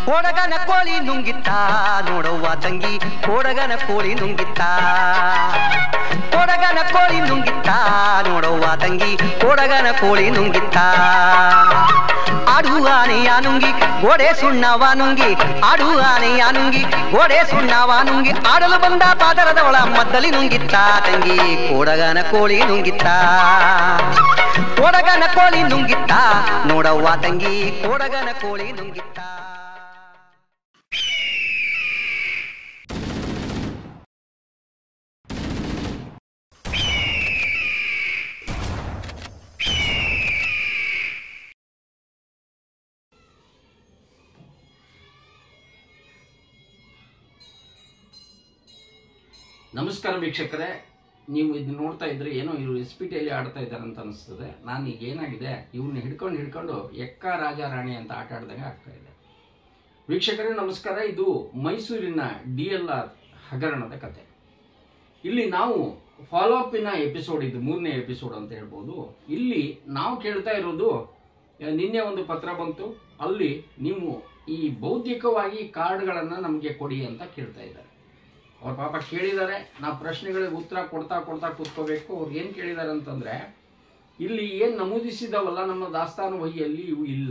ಕೊಡಗನ ಕೋಳಿ ನುಂಗಿತ್ತ ನೋಡವ್ವ ತಂಗಿ ಕೊಡಗನ ಕೋಳಿ ನುಂಗಿತ್ತ ಕೊಡಗನ ಕೋಳಿ ನುಂಗಿತ್ತ ನೋಡವ್ವ ತಂಗಿ ಕೊಡಗನ ಕೋಳಿ ನುಂಗಿತ್ತ ಆಡು ಆನೆಯ ನುಂಗಿ ಗೋಡೆ ಸುಣ್ಣವ ನುಂಗಿ ಆಡು ಆನೆಯ ನುಂಗಿ ಗೋಡೆ ಸುಣ್ಣವ ನುಂಗಿ ಆಡಲು ಬಂದ ಪಾದರದ ಒಳ ಮದ್ದಲಿ ನುಂಗಿತ್ತ ತಂಗಿ ಕೊಡಗನ ಕೋಳಿ ನುಂಗಿತ್ತ ಕೊಡಗನ ಕೋಳಿ ನುಂಗಿತ್ತ ನೋಡವ್ವ ತಂಗಿ ಕೊಡಗನ ಕೋಳಿ ನುಂಗಿತ್ತ ನಮಸ್ಕಾರ ವೀಕ್ಷಕರೇ ನೀವು ಇದು ನೋಡ್ತಾ ಇದ್ರೆ ಏನೋ ಇವರು ಎಸ್ ಪಿ ಟಿಯಲ್ಲಿ ಆಡ್ತಾ ಇದ್ದಾರೆ ಅಂತ ಅನಿಸ್ತದೆ ನಾನು ಈಗ ಏನಾಗಿದೆ ಇವ್ರನ್ನ ಹಿಡ್ಕೊಂಡು ಹಿಡ್ಕೊಂಡು ಎಕ್ಕ ರಾಜ ರಾಣಿ ಅಂತ ಆಟ ಆಡ್ದಂಗೆ ಆಗ್ತಾ ಇದೆ ವೀಕ್ಷಕರೇ ನಮಸ್ಕಾರ ಇದು ಮೈಸೂರಿನ ಡಿ ಎಲ್ ಆರ್ ಹಗರಣದ ಕತೆ ಇಲ್ಲಿ ನಾವು ಫಾಲೋ ಅಪ್ಪಿನ ಎಪಿಸೋಡ್ ಇದು ಮೂರನೇ ಎಪಿಸೋಡ್ ಅಂತ ಹೇಳ್ಬೋದು ಇಲ್ಲಿ ನಾವು ಕೇಳ್ತಾ ಇರೋದು ಆ, ನಿನ್ನೆ ಒಂದು ಪತ್ರ ಬಂತು ಅಲ್ಲಿ ನೀವು ಈ ಬೌದ್ಧಿಕವಾಗಿ ಕಾರ್ಡ್ಗಳನ್ನು ನಮಗೆ ಕೊಡಿ ಅಂತ ಕೇಳ್ತಾ ಇದ್ದಾರೆ ಅವ್ರ ಪಾಪ ಕೇಳಿದ್ದಾರೆ ನಾವು ಪ್ರಶ್ನೆಗಳಿಗೆ ಉತ್ತರ ಕೊಡ್ತಾ ಕೊಡ್ತಾ ಕೂತ್ಕೋಬೇಕು ಅವ್ರು ಏನು ಕೇಳಿದ್ದಾರೆ ಅಂತಂದ್ರೆ ಇಲ್ಲಿ ಏನು ನಮೂದಿಸಿದವಲ್ಲ ನಮ್ಮ ದಾಸ್ತಾನು ವಹಿಯಲ್ಲಿ ಇವು ಇಲ್ಲ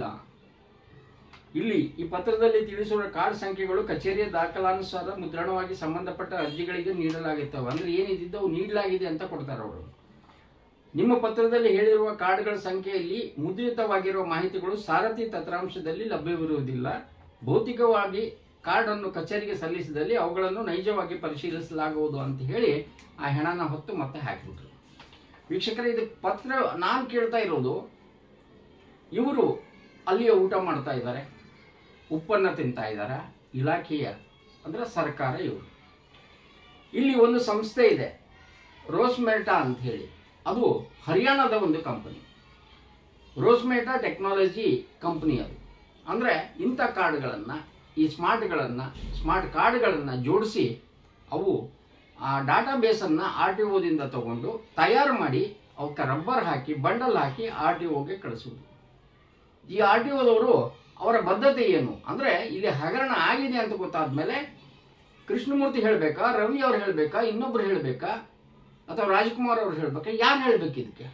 ಇಲ್ಲಿ ಈ ಪತ್ರದಲ್ಲಿ ತಿಳಿಸಿರುವ ಕಾರ್ಡ್ ಸಂಖ್ಯೆಗಳು ಕಚೇರಿಯ ದಾಖಲಾನುಸಾರ ಮುದ್ರಣವಾಗಿ ಸಂಬಂಧಪಟ್ಟ ಅರ್ಜಿಗಳಿಗೆ ನೀಡಲಾಗಿರ್ತವೆ ಅಂದ್ರೆ ಏನಿದ್ದು ನೀಡಲಾಗಿದೆ ಅಂತ ಕೊಡ್ತಾರೆ ಅವರು ನಿಮ್ಮ ಪತ್ರದಲ್ಲಿ ಹೇಳಿರುವ ಕಾರ್ಡ್ಗಳ ಸಂಖ್ಯೆಯಲ್ಲಿ ಮುದ್ರಿತವಾಗಿರುವ ಮಾಹಿತಿಗಳು ಸಾರಥಿ ತತ್ರಾಂಶದಲ್ಲಿ ಲಭ್ಯವಿರುವುದಿಲ್ಲ ಭೌತಿಕವಾಗಿ ಕಾರ್ಡ್ ಅನ್ನು ಕಚೇರಿಗೆ ಸಲ್ಲಿಸಿದಲ್ಲಿ ಅವುಗಳನ್ನು ನೈಜವಾಗಿ ಪರಿಶೀಲಿಸಲಾಗುವುದು ಅಂತ ಹೇಳಿ ಆ ಹೆಣನ ಹೊತ್ತು ಮತ್ತೆ ಹಾಕಿಬಿಟ್ರು ವೀಕ್ಷಕರೇ ಇದು ಪತ್ರ ನಾನು ಕೇಳ್ತಾ ಇರೋದು ಇವರು ಅಲ್ಲಿಯ ಊಟ ಮಾಡ್ತಾ ಇದ್ದಾರೆ ಉಪ್ಪನ್ನು ತಿಂತಾ ಇದ್ದಾರೆ ಇಲಾಖೆಯ ಅಂದ್ರೆ ಸರ್ಕಾರ ಇವರು ಇಲ್ಲಿ ಒಂದು ಸಂಸ್ಥೆ ಇದೆ ರೋಸ್ಮೆಟಾ ಅಂತ ಹೇಳಿ ಅದು ಹರಿಯಾಣದ ಒಂದು ಕಂಪನಿ ರೋಸ್ಮೆಟಾ ಟೆಕ್ನಾಲಜಿ ಕಂಪನಿ ಅದು ಅಂದರೆ ಇಂಥ ಕಾರ್ಡ್ಗಳನ್ನು ಈ ಸ್ಮಾರ್ಟ್ಗಳನ್ನು ಸ್ಮಾರ್ಟ್ ಕಾರ್ಡ್ಗಳನ್ನು ಜೋಡಿಸಿ ಅವು ಆ ಡಾಟಾ ಬೇಸನ್ನು ಆರ್ ಟಿ ಒದಿಂದ ತಗೊಂಡು ತಯಾರು ಮಾಡಿ ಅವಕ್ಕೆ ರಬ್ಬರ್ ಹಾಕಿ ಬಂಡಲ್ ಹಾಕಿ ಆರ್ ಟಿ ಒಗೆ ಕಳಿಸುವುದು ಈ ಆರ್ ಟಿ ಒದವರು ಅವರ ಬದ್ಧತೆ ಏನು ಅಂದರೆ ಇಲ್ಲಿ ಹಗರಣ ಆಗಿದೆ ಅಂತ ಗೊತ್ತಾದ್ಮೇಲೆ ಕೃಷ್ಣಮೂರ್ತಿ ಹೇಳಬೇಕಾ ರವಿ ಅವ್ರು ಹೇಳಬೇಕಾ ಇನ್ನೊಬ್ರು ಹೇಳಬೇಕಾ ಅಥವಾ ರಾಜ್ಕುಮಾರ್ ಅವ್ರು ಹೇಳ್ಬೇಕಾ ಯಾರು ಹೇಳ್ಬೇಕು ಇದಕ್ಕೆ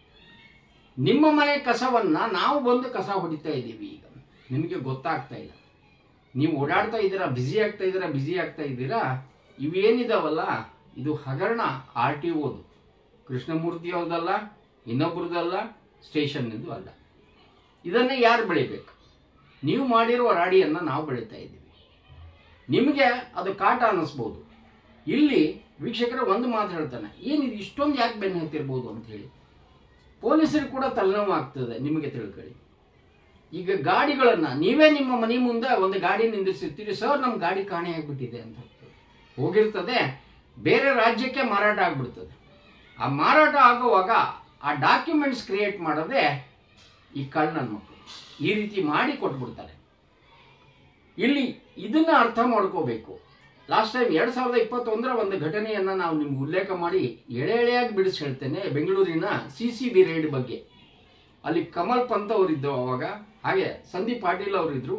ನಿಮ್ಮ ಮನೆ ಕಸವನ್ನ ನಾವು ಬಂದು ಕಸ ಹೊಡಿತಾ ಇದ್ದೀವಿ ಈಗ ನಿಮಗೆ ಗೊತ್ತಾಗ್ತಾ ಇಲ್ಲ ನೀವು ಓಡಾಡ್ತಾ ಇದ್ದೀರಾ ಬ್ಯುಸಿ ಆಗ್ತಾ ಇದ್ದೀರಾ ಬ್ಯುಸಿ ಆಗ್ತಾ ಇದ್ದೀರಾ ಇವೇನಿದಾವಲ್ಲ ಇದು ಹಗರಣ ಆರ್ ಟಿ ಓದು ಕೃಷ್ಣಮೂರ್ತಿ ಅವ್ರದಲ್ಲ ಇನ್ನೊಬ್ರದಲ್ಲ ಸ್ಟೇಷನ್ನಿಂದು ಅಲ್ಲ ಇದನ್ನೇ ಯಾರು ಬೆಳಿಬೇಕು ನೀವು ಮಾಡಿರುವ ರಾಡಿಯನ್ನು ನಾವು ಬೆಳೀತಾ ಇದ್ದೀವಿ ನಿಮಗೆ ಅದು ಕಾಟ ಅನ್ನಿಸ್ಬೋದು ಇಲ್ಲಿ ವೀಕ್ಷಕರ ಒಂದು ಮಾತು ಹೇಳ್ತಾನೆ ಏನಿದು ಇಷ್ಟೊಂದು ಯಾಕೆ ಬೆನ್ನು ಹತ್ತಿರ್ಬೋದು ಅಂತ ಹೇಳಿ ಪೊಲೀಸರಿಗೆ ಕೂಡ ತಲೆನೋವು ಆಗ್ತದೆ ನಿಮಗೆ ತಿಳ್ಕೊಳ್ಳಿ ಈಗ ಗಾಡಿಗಳನ್ನ ನೀವೇ ನಿಮ್ಮ ಮನೆ ಮುಂದೆ ಒಂದು ಗಾಡಿ ನಿಂದಿಸಿರ್ತೀರಿ ಸರ್ ನಮ್ಮ ಗಾಡಿ ಕಾಣೆ ಆಗ್ಬಿಟ್ಟಿದೆ ಅಂತ ಹೋಗಿರ್ತದೆ ಬೇರೆ ರಾಜ್ಯಕ್ಕೆ ಮಾರಾಟ ಆಗ್ಬಿಡ್ತದೆ ಆ ಮಾರಾಟ ಆಗುವಾಗ ಆ ಡಾಕ್ಯುಮೆಂಟ್ಸ್ ಕ್ರಿಯೇಟ್ ಮಾಡದೆ ಈ ಕಳ್ಳನ ಮಕ್ಕಳು ಈ ರೀತಿ ಮಾಡಿ ಕೊಟ್ಬಿಡ್ತಾರೆ ಇಲ್ಲಿ ಇದನ್ನ ಅರ್ಥ ಮಾಡ್ಕೋಬೇಕು ಲಾಸ್ಟ್ ಟೈಮ್ ಎರಡ್ ಸಾವಿರದ ಇಪ್ಪತ್ತೊಂದರ ಒಂದು ಘಟನೆಯನ್ನ ನಾವು ನಿಮ್ಗೆ ಉಲ್ಲೇಖ ಮಾಡಿ ಎಳೆ ಎಳೆಯಾಗಿ ಬಿಡಿಸಿ ಹೇಳ್ತೇನೆ ಬೆಂಗಳೂರಿನ ಸಿ ಸಿ ಬಿ ರೇಡ್ ಬಗ್ಗೆ ಅಲ್ಲಿ ಕಮಲ್ ಪಂತ್ ಅವರಿದ್ದು ಅವಾಗ ಹಾಗೆ ಸಂದೀಪ್ ಪಾಟೀಲ್ ಅವರಿದ್ರು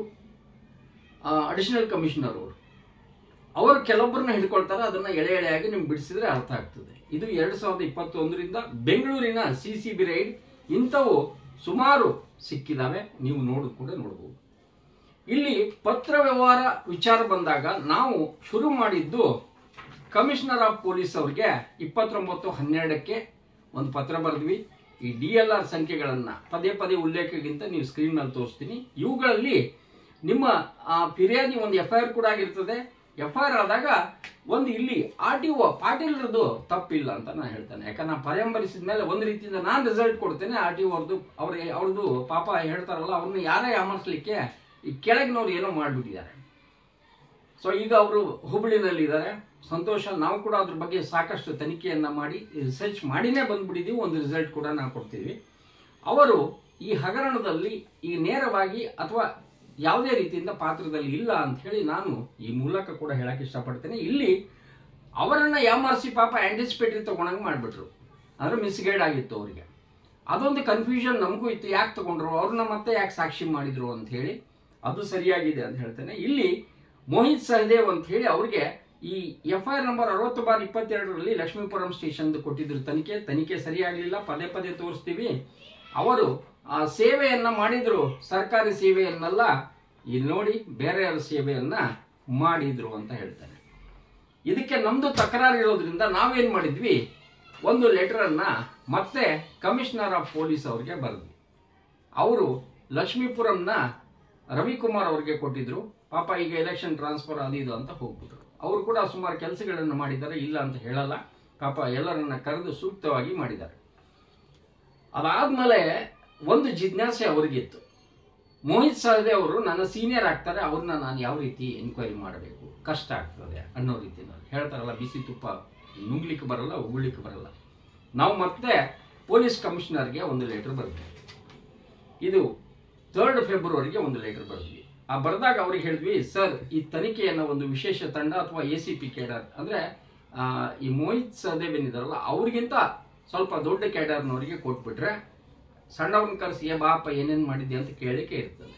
ಅಡಿಷನಲ್ ಕಮಿಷನರ್ ಅವರು ಅವರು ಕೆಲವೊಬ್ಬರನ್ನ ಹಿಡ್ಕೊಳ್ತಾರೆ ಅದನ್ನ ಎಳೆ ಎಳೆಯಾಗಿ ನಿಮ್ಗೆ ಬಿಡಿಸಿದ್ರೆ ಅರ್ಥ ಆಗ್ತದೆ ಇದು ಎರಡ್ ಸಾವಿರದ ಇಪ್ಪತ್ತೊಂದರಿಂದ ಬೆಂಗಳೂರಿನ ಸಿ ಸಿ ಬಿ ರೈಡ್ ಇಂಥವು ಸುಮಾರು ಸಿಕ್ಕಿದಾವೆ ನೀವು ನೋಡು ಕೂಡ ನೋಡಬಹುದು ಇಲ್ಲಿ ಪತ್ರ ವ್ಯವಹಾರ ವಿಚಾರ ಬಂದಾಗ ನಾವು ಶುರು ಮಾಡಿದ್ದು ಕಮಿಷನರ್ ಆಫ್ ಪೊಲೀಸ್ ಅವ್ರಿಗೆ ಇಪ್ಪತ್ತೊಂಬತ್ತು ಹನ್ನೆರಡಕ್ಕೆ ಒಂದು ಪತ್ರ ಬರೆದ್ವಿ ಈ ಡಿ ಎಲ್ ಆರ್ ಸಂಖ್ಯೆಗಳನ್ನು ಪದೇ ಪದೇ ಉಲ್ಲೇಖಕ್ಕಿಂತ ನೀವು ಸ್ಕ್ರೀನ್ ಮೇಲೆ ತೋರಿಸ್ತೀನಿ ಇವುಗಳಲ್ಲಿ ನಿಮ್ಮ ಆ, ಫಿರ್ಯಾದಿ ಒಂದು ಎಫ್ ಐ ಆರ್ ಕೂಡ ಆಗಿರ್ತದೆ ಎಫ್ ಐ ಆರ್ ಆದಾಗ ಒಂದು ಇಲ್ಲಿ ಆರ್ ಟಿ ಒ ಪಾಟೀಲ್ರದ್ದು ತಪ್ಪಿಲ್ಲ ಅಂತ ನಾನು ಹೇಳ್ತೇನೆ ಯಾಕಂದ್ರೆ ನಾನು ಪರ್ಯಂಬರಿಸಿದ ಮೇಲೆ ಒಂದು ರೀತಿಯಿಂದ ನಾನು ರಿಸಲ್ಟ್ ಕೊಡ್ತೇನೆ ಆರ್ ಟಿ ಒ ಅವ್ರದ್ದು ಅವ್ರ ಅವ್ರದ್ದು ಪಾಪ ಹೇಳ್ತಾರಲ್ಲ ಅವ್ರನ್ನ ಯಾರೇ ಯಾಮರ್ಸ್ಲಿಕ್ಕೆ ಈ ಕೆಳಗಿನವ್ರು ಏನೋ ಮಾಡಿಬಿಟ್ಟಿದ್ದಾರೆ ಸೊ ಈಗ ಅವರು ಹುಬ್ಬಳ್ಳಿನಲ್ಲಿದ್ದಾರೆ ಸಂತೋಷ ನಾವು ಕೂಡ ಅದ್ರ ಬಗ್ಗೆ ಸಾಕಷ್ಟು ತನಿಖೆಯನ್ನ ಮಾಡಿ ರಿಸರ್ಚ್ ಮಾಡಿನೇ ಬಂದ್ಬಿಟ್ಟಿದ್ದೀವಿ ಒಂದು ರಿಸಲ್ಟ್ ಕೂಡ ನಾವು ಕೊಡ್ತೀವಿ ಅವರು ಈ ಹಗರಣದಲ್ಲಿ ಈ ನೇರವಾಗಿ ಅಥವಾ ಯಾವುದೇ ರೀತಿಯಿಂದ ಪಾತ್ರದಲ್ಲಿ ಇಲ್ಲ ಅಂತ ಹೇಳಿ ನಾನು ಈ ಮೂಲಕ ಕೂಡ ಹೇಳಕ್ ಇಷ್ಟಪಡ್ತೇನೆ ಇಲ್ಲಿ ಅವರನ್ನ ಯಾಮಾರಿಸಿ ಪಾಪ ಆಂಟಿಸಿಪೇಟರಿ ತಗೊಂಡಂಗೆ ಮಾಡಿಬಿಟ್ರು ಅಂದ್ರೆ ಮಿಸ್ಗೈಡ್ ಆಗಿತ್ತು ಅವರಿಗೆ ಅದೊಂದು ಕನ್ಫ್ಯೂಷನ್ ನಮಗೂ ಇತ್ತು ಯಾಕೆ ತಗೊಂಡ್ರು ಅವ್ರನ್ನ ಮತ್ತೆ ಯಾಕೆ ಸಾಕ್ಷಿ ಮಾಡಿದ್ರು ಅಂತ ಹೇಳಿ ಅದು ಸರಿಯಾಗಿದೆ ಅಂತ ಹೇಳ್ತೇನೆ ಇಲ್ಲಿ ಮೋಹಿತ್ ಸಹದೇವ್ ಅಂತ ಹೇಳಿ ಅವ್ರಿಗೆ ಈ ಎಫ್ ಐ ಆರ್ ನಂಬರ್ ಅರವತ್ತು ಬಾರ್ ಇಪ್ಪತ್ತೆರಡರಲ್ಲಿ ಲಕ್ಷ್ಮೀಪುರಂ ಸ್ಟೇಷನ್ ಕೊಟ್ಟಿದ್ರು ತನಿಖೆ ತನಿಖೆ ಸರಿಯಾಗಲಿಲ್ಲ ಪದೇ ಪದೇ ತೋರಿಸ್ತೀವಿ ಅವರು ಆ ಸೇವೆಯನ್ನ ಮಾಡಿದ್ರು ಸರ್ಕಾರಿ ಸೇವೆಯನ್ನಲ್ಲ ಇಲ್ಲಿ ನೋಡಿ ಬೇರೆಯವರ ಸೇವೆಯನ್ನ ಮಾಡಿದ್ರು ಅಂತ ಹೇಳ್ತಾರೆ ಇದಕ್ಕೆ ನಮ್ದು ತಕರಾರು ಇರೋದ್ರಿಂದ ನಾವೇನ್ ಮಾಡಿದ್ವಿ ಒಂದು ಲೆಟರನ್ನ ಮತ್ತೆ ಕಮಿಷನರ್ ಆಫ್ ಪೊಲೀಸ್ ಅವ್ರಿಗೆ ಬರೆದ್ವಿ ಅವರು ಲಕ್ಷ್ಮೀಪುರಂನ ರವಿಕುಮಾರ್ ಅವ್ರಿಗೆ ಕೊಟ್ಟಿದ್ರು ಪಾಪ ಈಗ ಎಲೆಕ್ಷನ್ ಟ್ರಾನ್ಸ್ಫರ್ ಅದು ಇದು ಅಂತ ಹೋಗ್ಬಿಟ್ರು ಅವರು ಕೂಡ ಸುಮಾರು ಕೆಲಸಗಳನ್ನು ಮಾಡಿದ್ದಾರೆ ಇಲ್ಲ ಅಂತ ಹೇಳಲ್ಲ ಪಾಪ ಎಲ್ಲರನ್ನ ಕರೆದು ಸೂಕ್ತವಾಗಿ ಮಾಡಿದ್ದಾರೆ ಅದಾದ್ಮೇಲೆ ಒಂದು ಜಿಜ್ಞಾಸೆ ಅವರಿಗಿತ್ತು ಮೋಹಿತ್ ಸಹದೇವ್ ಅವರು ನನ್ನ ಸೀನಿಯರ್ ಆಗ್ತಾರೆ ಅವ್ರನ್ನ ನಾನು ಯಾವ ರೀತಿ ಎನ್ಕ್ವೈರಿ ಮಾಡಬೇಕು ಕಷ್ಟ ಆಗ್ತದೆ ಅನ್ನೋ ರೀತಿಯಲ್ಲಿ ಹೇಳ್ತಾರಲ್ಲ ಬಿಸಿ ತುಪ್ಪ ನುಂಗ್ಲಿಕ್ಕೆ ಬರಲ್ಲ ಉಗುಳ್ಲಿಕ್ಕೆ ಬರಲ್ಲ ನಾವು ಮತ್ತೆ ಪೊಲೀಸ್ ಕಮಿಷನರ್ಗೆ ಒಂದು ಲೆಟರ್ ಬರೆದ್ವಿ ಇದು ಥರ್ಡ್ ಫೆಬ್ರವರಿಗೆ ಒಂದು ಲೆಟರ್ ಬರೆದ್ವಿ ಆ ಬರೆದಾಗ ಅವ್ರಿಗೆ ಹೇಳಿದ್ವಿ ಸರ್ ಈ ತನಿಖೆಯನ್ನು ಒಂದು ವಿಶೇಷ ತಂಡ ಅಥವಾ ಎ ಸಿ ಪಿ ಕೇಡರ್ ಅಂದರೆ ಈ ಮೋಹಿತ್ ಸಹದೇವ್ ಏನಿದಾರಲ್ಲ ಅವ್ರಿಗಿಂತ ಸ್ವಲ್ಪ ದೊಡ್ಡ ಕ್ಯಾಡರ್ನವರಿಗೆ ಕೊಟ್ಬಿಟ್ರೆ ಸಣ್ಣವ್ರನ್ನ ಕರೆಸಿ ಏ ಬಾಪ ಏನೇನು ಮಾಡಿದ್ದೆ ಅಂತ ಕೇಳಲಿಕ್ಕೆ ಇರ್ತದೆ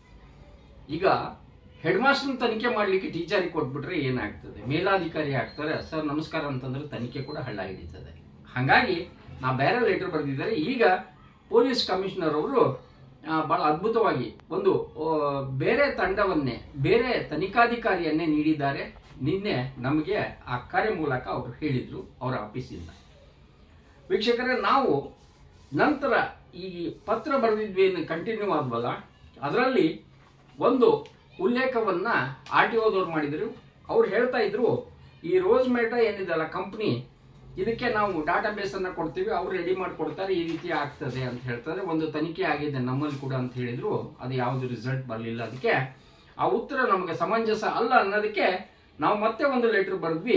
ಈಗ ಹೆಡ್ ಮಾಸ್ಟರ್ ತನಿಖೆ ಮಾಡಲಿಕ್ಕೆ ಟೀಚರಿಗೆ ಕೊಟ್ಬಿಟ್ರೆ ಏನಾಗ್ತದೆ ಮೇಲಾಧಿಕಾರಿ ಆಗ್ತಾರೆ ಸರ್ ನಮಸ್ಕಾರ ಅಂತಂದ್ರೆ ತನಿಖೆ ಕೂಡ ಹಳ್ಳ ಹಿಡಿತದೆ ಹಾಗಾಗಿ ನಾ ಬೇರೆ ಲೆಟರ್ ಬರೆದಿದ್ದಾರೆ ಈಗ ಪೊಲೀಸ್ ಕಮಿಷನರ್ ಅವರು ಬಹಳ ಅದ್ಭುತವಾಗಿ ಒಂದು ಆ, ಬೇರೆ ತಂಡವನ್ನೇ ಬೇರೆ ತನಿಖಾಧಿಕಾರಿಯನ್ನೇ ನೀಡಿದ್ದಾರೆ ನಿನ್ನೆ ನಮಗೆ ಆ ಕರೆ ಮೂಲಕ ಅವರು ಹೇಳಿದ್ರು ಅವರ ಆಫೀಸಿಂದ ವೀಕ್ಷಕರೇ ನಾವು ನಂತರ ಈ ಪತ್ರ ಬರೆದಿದ್ವಿ ಕಂಟಿನ್ಯೂ ಆದ್ವಲ್ಲ ಅದರಲ್ಲಿ ಒಂದು ಉಲ್ಲೇಖವನ್ನ ಆರ್ ಟಿ ಓದವ್ರು ಮಾಡಿದ್ರು ಅವ್ರು ಹೇಳ್ತಾ ಇದ್ರು ಈ ರೋಸ್ ಮೇಟ ಏನಿದೆಲ್ಲ ಕಂಪ್ನಿ ಇದಕ್ಕೆ ನಾವು ಡಾಟಾ ಬೇಸ್ ಅನ್ನ ಕೊಡ್ತೀವಿ ಅವ್ರು ರೆಡಿ ಮಾಡಿ ಕೊಡ್ತಾರೆ ಈ ರೀತಿ ಆಗ್ತದೆ ಅಂತ ಹೇಳ್ತಾರೆ ಒಂದು ತನಿಖೆ ಆಗಿದೆ ನಮ್ಮಲ್ಲಿ ಕೂಡ ಅಂತ ಹೇಳಿದ್ರು ಅದು ಯಾವುದು ರಿಸಲ್ಟ್ ಬರಲಿಲ್ಲ ಅದಕ್ಕೆ ಆ ಉತ್ತರ ನಮಗೆ ಸಮಂಜಸ ಅಲ್ಲ ಅನ್ನೋದಕ್ಕೆ ನಾವು ಮತ್ತೆ ಒಂದು ಲೆಟರ್ ಬರೆದ್ವಿ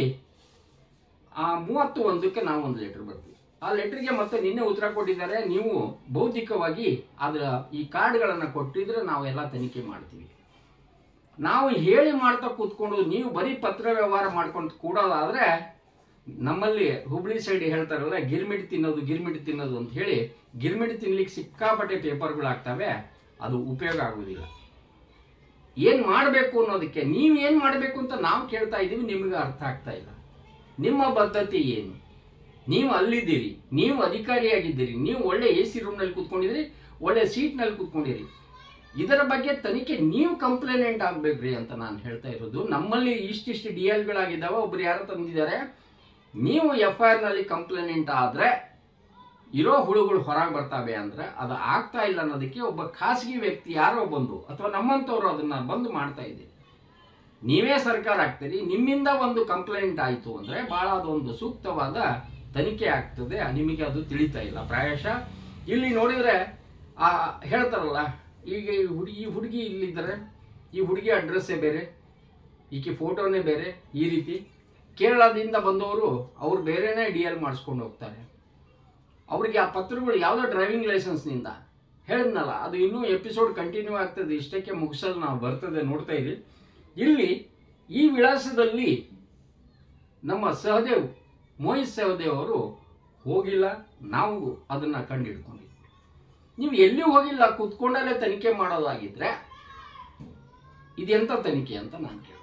ಆ ಮೂವತ್ತು ಒಂದಕ್ಕೆ ನಾವು ಒಂದು ಲೆಟರ್ ಬರ್ತೀವಿ ಆ ಲೆಟರ್ಗೆ ಮತ್ತೆ ನಿನ್ನೆ ಉತ್ತರ ಕೊಟ್ಟಿದ್ದಾರೆ ನೀವು ಬೌದ್ಧಿಕವಾಗಿ ಅದರ ಈ ಕಾರ್ಡ್ಗಳನ್ನು ಕೊಟ್ಟಿದ್ರೆ ನಾವು ಎಲ್ಲ ತನಿಖೆ ಮಾಡ್ತೀವಿ ನಾವು ಹೇಳಿ ಮಾಡ್ತಾ ಕೂತ್ಕೊಂಡು ನೀವು ಬರೀ ಪತ್ರ ವ್ಯವಹಾರ ಮಾಡ್ಕೊಂಡು ಕೂಡೋದಾದ್ರೆ ನಮ್ಮಲ್ಲಿ ಹುಬ್ಳಿ ಸೈಡ್ ಹೇಳ್ತಾರಲ್ಲ ಗಿರ್ಮಿಟ್ ತಿನ್ನೋದು ಗಿರ್ಮಿಟ್ ತಿನ್ನೋದು ಅಂತ ಹೇಳಿ ಗಿರ್ಮಿಟ್ ತಿನ್ಲಿಕ್ಕೆ ಸಿಕ್ಕಾಪಟ್ಟೆ ಪೇಪರ್ಗಳು ಆಗ್ತವೆ ಅದು ಉಪಯೋಗ ಆಗುವುದಿಲ್ಲ ಏನ್ ಮಾಡಬೇಕು ಅನ್ನೋದಕ್ಕೆ ನೀವು ಏನ್ ಮಾಡಬೇಕು ಅಂತ ನಾವು ಕೇಳ್ತಾ ಇದ್ದೀವಿ ನಿಮಗೆ ಅರ್ಥ ಆಗ್ತಾ ಇಲ್ಲ ನಿಮ್ಮ ಬದ್ಧತೆ ಏನು ನೀವು ಅಲ್ಲಿದ್ದೀರಿ ನೀವು ಅಧಿಕಾರಿಯಾಗಿದ್ದೀರಿ ನೀವು ಒಳ್ಳೆ ಎ ಸಿ ರೂಮ್ನಲ್ಲಿ ಕೂತ್ಕೊಂಡಿದ್ದೀರಿ ಒಳ್ಳೆ ಸೀಟ್ನಲ್ಲಿ ಕೂತ್ಕೊಂಡಿರಿ ಇದರ ಬಗ್ಗೆ ತನಿಖೆ ನೀವು ಕಂಪ್ಲೇನೆಂಟ್ ಆಗ್ಬೇಕ್ರಿ ಅಂತ ನಾನು ಹೇಳ್ತಾ ಇರೋದು ನಮ್ಮಲ್ಲಿ ಇಷ್ಟಿಷ್ಟು ಡಿ ಎಲ್ಗಳಾಗಿದ್ದಾವೆ ಒಬ್ರು ಯಾರೋ ತಂದಿದ್ದಾರೆ ನೀವು ಎಫ್ ಐ ನಲ್ಲಿ ಕಂಪ್ಲೇನೆಂಟ್ ಆದ್ರೆ ಇರೋ ಹುಳುಗಳು ಹೊರಗೆ ಬರ್ತಾವೆ ಅಂದ್ರೆ ಅದು ಆಗ್ತಾ ಇಲ್ಲ ಅನ್ನೋದಕ್ಕೆ ಒಬ್ಬ ಖಾಸಗಿ ವ್ಯಕ್ತಿ ಯಾರೋ ಬಂದು ಅಥವಾ ನಮ್ಮಂಥವ್ರು ಅದನ್ನ ಬಂದು ಮಾಡ್ತಾ ಇದ್ದೀರಿ ನೀವೇ ಸರ್ಕಾರ ಆಗ್ತೀರಿ ನಿಮ್ಮಿಂದ ಒಂದು ಕಂಪ್ಲೇಂಟ್ ಆಯಿತು ಅಂದ್ರೆ ಬಹಳ ಅದೊಂದು ಸೂಕ್ತವಾದ ತನಿಖೆ ಆಗ್ತದೆ ನಿಮಗೆ ಅದು ತಿಳಿತಾ ಇಲ್ಲ ಪ್ರಾಯಶಃ ಇಲ್ಲಿ ನೋಡಿದ್ರೆ ಆ ಹೇಳ್ತಾರಲ್ಲ ಈಗ ಈ ಹುಡುಗಿ ಈ ಹುಡುಗಿ ಇಲ್ಲಿದ್ದಾರೆ ಈ ಹುಡುಗಿ ಅಡ್ರೆಸ್ಸೇ ಬೇರೆ ಈಕೆ ಫೋಟೋನೇ ಬೇರೆ ಈ ರೀತಿ ಕೇರಳದಿಂದ ಬಂದವರು ಅವ್ರು ಬೇರೆನೇ ಡಿ ಎಲ್ ಮಾಡಿಸ್ಕೊಂಡು ಹೋಗ್ತಾರೆ ಅವ್ರಿಗೆ ಆ ಪತ್ರಗಳು ಯಾವುದೋ ಡ್ರೈವಿಂಗ್ ಲೈಸೆನ್ಸ್ನಿಂದ ಹೇಳಿದ್ನಲ್ಲ ಅದು ಇನ್ನೂ ಎಪಿಸೋಡ್ ಕಂಟಿನ್ಯೂ ಆಗ್ತದೆ ಇಷ್ಟಕ್ಕೆ ಮುಗಿಸಲು ನಾವು ಬರ್ತದೆ ನೋಡ್ತಾ ಇರಿ ಇಲ್ಲಿ ಈ ವಿಳಾಸದಲ್ಲಿ ನಮ್ಮ ಸಹದೇವ್ ಮೋಹಿತ್ ಸಹದೇವ್ ಅವರು ಹೋಗಿಲ್ಲ ನಾವು ಅದನ್ನ ಕಂಡಿಡ್ಕೊಂಡಿದ್ವಿ ನೀವು ಎಲ್ಲಿ ಹೋಗಿಲ್ಲ ಕೂತ್ಕೊಂಡಲ್ಲೇ ತನಿಖೆ ಮಾಡೋದಾಗಿದ್ರೆ ಇದೆಂತ ತನಿಖೆ ಅಂತ ನಾನು ಕೇಳಿ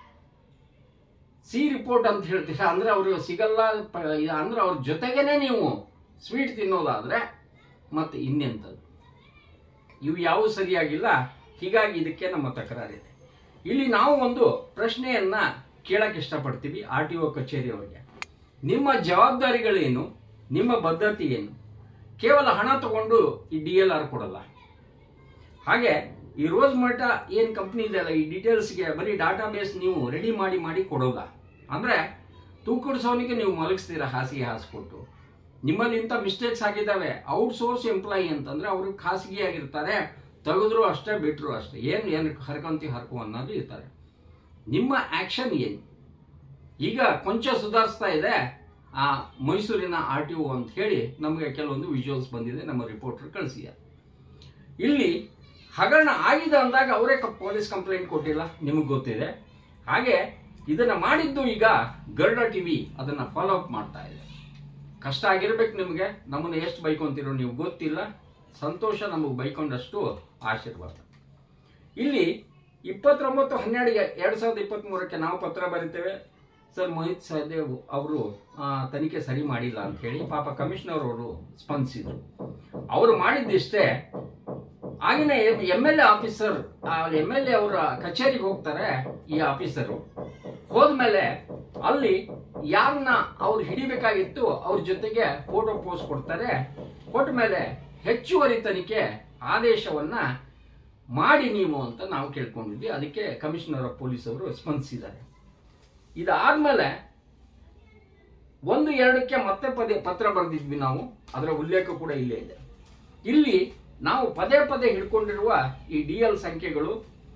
ಸಿ ರಿಪೋರ್ಟ್ ಅಂತ ಹೇಳ್ತೀರಾ ಅಂದ್ರೆ ಅವರು ಸಿಗಲ್ಲ ಪ- ಇದ- ಅಂದ್ರೆ ಅವ್ರ ಜೊತೆಗೇನೆ ನೀವು ಸ್ವೀಟ್ ತಿನ್ನೋದಾದ್ರೆ ಮತ್ತೆ ಇನ್ನೆಂಥದ್ದು ಇವು ಯಾವ ಸರಿಯಾಗಿಲ್ಲ ಹೀಗಾಗಿ ಇದಕ್ಕೆ ನಮ್ಮ ತಕರಾರಿದೆ ಇಲ್ಲಿ ನಾವು ಒಂದು ಪ್ರಶ್ನೆಯನ್ನ ಕೇಳಕ್ಕೆ ಇಷ್ಟಪಡ್ತೀವಿ ಆರ್ ಟಿ ಒ ಕಚೇರಿಯವರಿಗೆ ನಿಮ್ಮ ಜವಾಬ್ದಾರಿಗಳೇನು ನಿಮ್ಮ ಬದ್ಧತೆ ಏನು ಕೇವಲ ಹಣ ತಗೊಂಡು ಈ ಡಿ ಎಲ್ ಆರ್ ಕೊಡಲ್ಲ ಹಾಗೆ ಈ ರೋಸ್ ಮಠ ಏನು ಕಂಪ್ನಿ ಇದೆಯಲ್ಲ ಈ ಡೀಟೇಲ್ಸ್ಗೆ ಬರೀ ಡಾಟಾ ಬೇಸ್ ನೀವು ರೆಡಿ ಮಾಡಿ ಮಾಡಿ ಕೊಡೋದ ಅಂದ್ರೆ ತೂಕಡಿಸೋನಿಗೆ ನೀವು ಮಲಗಿಸ್ತೀರಾ ಹಾಸಿಗೆ ಹಾಸ್ಕೊಟ್ಟು ನಿಮ್ಮಲ್ಲಿ ಇಂಥ ಮಿಸ್ಟೇಕ್ಸ್ ಆಗಿದ್ದಾವೆ ಔಟ್ಸೋರ್ಸ್ ಎಂಪ್ಲಾಯಿ ಅಂತಂದ್ರೆ ಅವರು ಖಾಸಗಿ ಆಗಿರ್ತಾರೆ ತೆಗೆದ್ರು ಅಷ್ಟೇ ಬಿಟ್ರು ಅಷ್ಟೇ ಏನು ಏನು ಹರ್ಕೊಂತಿ ಹರ್ಕೊ ಅನ್ನೋದು ಇರ್ತಾರೆ ನಿಮ್ಮ ಆಕ್ಷನ್ ಏನು ಈಗ ಕೊಂಚ ಸುಧಾರಿಸ್ತಾ ಇದೆ ಆ ಮೈಸೂರಿನ ಆರ್ ಟಿ ಒ ಅಂತ ಹೇಳಿ ನಮಗೆ ಕೆಲವೊಂದು ವಿಜುವಲ್ಸ್ ಬಂದಿದೆ ನಮ್ಮ ರಿಪೋರ್ಟರ್ ಕಳಿಸಿದ್ದಾರೆ ಇಲ್ಲಿ ಹಗರಣ ಆಗಿದೆ ಅಂದಾಗ ಅವರೇ ಪೊಲೀಸ್ ಕಂಪ್ಲೇಂಟ್ ಕೊಟ್ಟಿಲ್ಲ ನಿಮಗೆ ಗೊತ್ತಿದೆ ಹಾಗೆ ಇದನ್ನ ಮಾಡಿದ್ದು ಈಗ ಗರುಡ ಟಿವಿ ಅದನ್ನ ಫಾಲೋ ಅಪ್ ಮಾಡ್ತಾ ಇದೆ ಕಷ್ಟ ಆಗಿರ್ಬೇಕು ನಿಮಗೆ ನಮ್ಮನ್ನ ಎಷ್ಟು ಬೈಕೊಂತೀರೋ ನೀವು ಗೊತ್ತಿಲ್ಲ ಸಂತೋಷ ನಮಗೆ ಬೈಕೊಂಡಷ್ಟು ಆಶೀರ್ವಾದ ಇಲ್ಲಿ ಇಪ್ಪತ್ತೊಂಬತ್ತು ಹನ್ನೆರಡು ಎರಡು ಸಾವಿರದ ಇಪ್ಪತ್ತ್ಮೂರಕ್ಕೆ ನಾವು ಪತ್ರ ಬರಿತೇವೆ ಸರ್ ಮೋಹಿತ್ ಸಹದೇವ್ ಅವರು ತನಿಖೆ ಸರಿ ಮಾಡಿಲ್ಲ ಅಂತ ಹೇಳಿ ಪಾಪ ಕಮಿಷನರ್ ಅವರು ಸ್ಪಂದಿಸಿದ್ರು ಅವರು ಮಾಡಿದ್ದಿಷ್ಟೇ ಆಗಿನ M L A officer M L A ಅವರ ಕಚೇರಿಗೆ ಹೋಗ್ತಾರೆ ಈ ಆಫೀಸರು ಹೋದ್ಮೇಲೆ ಅಲ್ಲಿ ಯಾರನ್ನ ಅವ್ರು ಹಿಡಿಬೇಕಾಗಿತ್ತು ಅವ್ರ ಜೊತೆಗೆ ಫೋಟೋ ಪೋಸ್ಟ್ ಕೊಡ್ತಾರೆ ಕೊಟ್ಟ ಮೇಲೆ ಹೆಚ್ಚುವರಿ ತನಿಖೆ ಆದೇಶವನ್ನ ಮಾಡಿ ನೀವು ಅಂತ ನಾವು ಕೇಳ್ಕೊಂಡಿದ್ವಿ ಅದಕ್ಕೆ ಕಮಿಷನರ್ ಆಫ್ ಪೊಲೀಸ್ ಅವರು ಸ್ಪಂದಿಸಿದ್ದಾರೆ ಇದಾದ್ಮೇಲೆ ಒಂದು ಎರಡಕ್ಕೆ ಮತ್ತೆ ಪದೇ ಪತ್ರ ಬರೆದಿದ್ವಿ ನಾವು ಅದರ ಉಲ್ಲೇಖ ಕೂಡ ಇಲ್ಲೇ ಇದೆ ಇಲ್ಲಿ ನಾವು ಪದೇ ಪದೇ ಹಿಡ್ಕೊಂಡಿರುವ ಈ ಡಿ ಎಲ್ ಸಂಖ್ಯೆಗಳು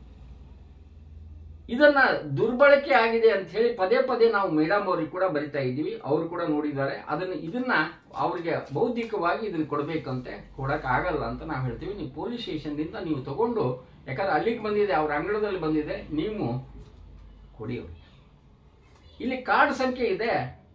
ಇದನ್ನ ದುರ್ಬಳಕೆ ಆಗಿದೆ ಅಂತ ಹೇಳಿ ಪದೇ ಪದೇ ನಾವು ಮೇಡಮ್ ಅವ್ರಿಗೆ ಕೂಡ ಬರಿತಾ ಇದ್ದೀವಿ ಅವರು ಕೂಡ ನೋಡಿದ್ದಾರೆ ಅದನ್ನ ಇದನ್ನ ಅವ್ರಿಗೆ ಬೌದ್ಧಿಕವಾಗಿ ಇದನ್ನ ಕೊಡ್ಬೇಕಂತೆ ಕೊಡಕ್ ಆಗಲ್ಲ ಅಂತ ನಾವು ಹೇಳ್ತೀವಿ ನೀವು ಪೊಲೀಸ್ ಸ್ಟೇಷನ್ದಿಂದ ನೀವು ತಗೊಂಡು ಯಾಕಂದ್ರೆ ಅಲ್ಲಿಗೆ ಬಂದಿದೆ ಅವ್ರ ಅಂಗಳದಲ್ಲಿ ಬಂದಿದೆ ನೀವು ಕೊಡಿ ಅವ್ರಿಗೆ ಇಲ್ಲಿ ಕಾರ್ಡ್ ಸಂಖ್ಯೆ ಇದೆ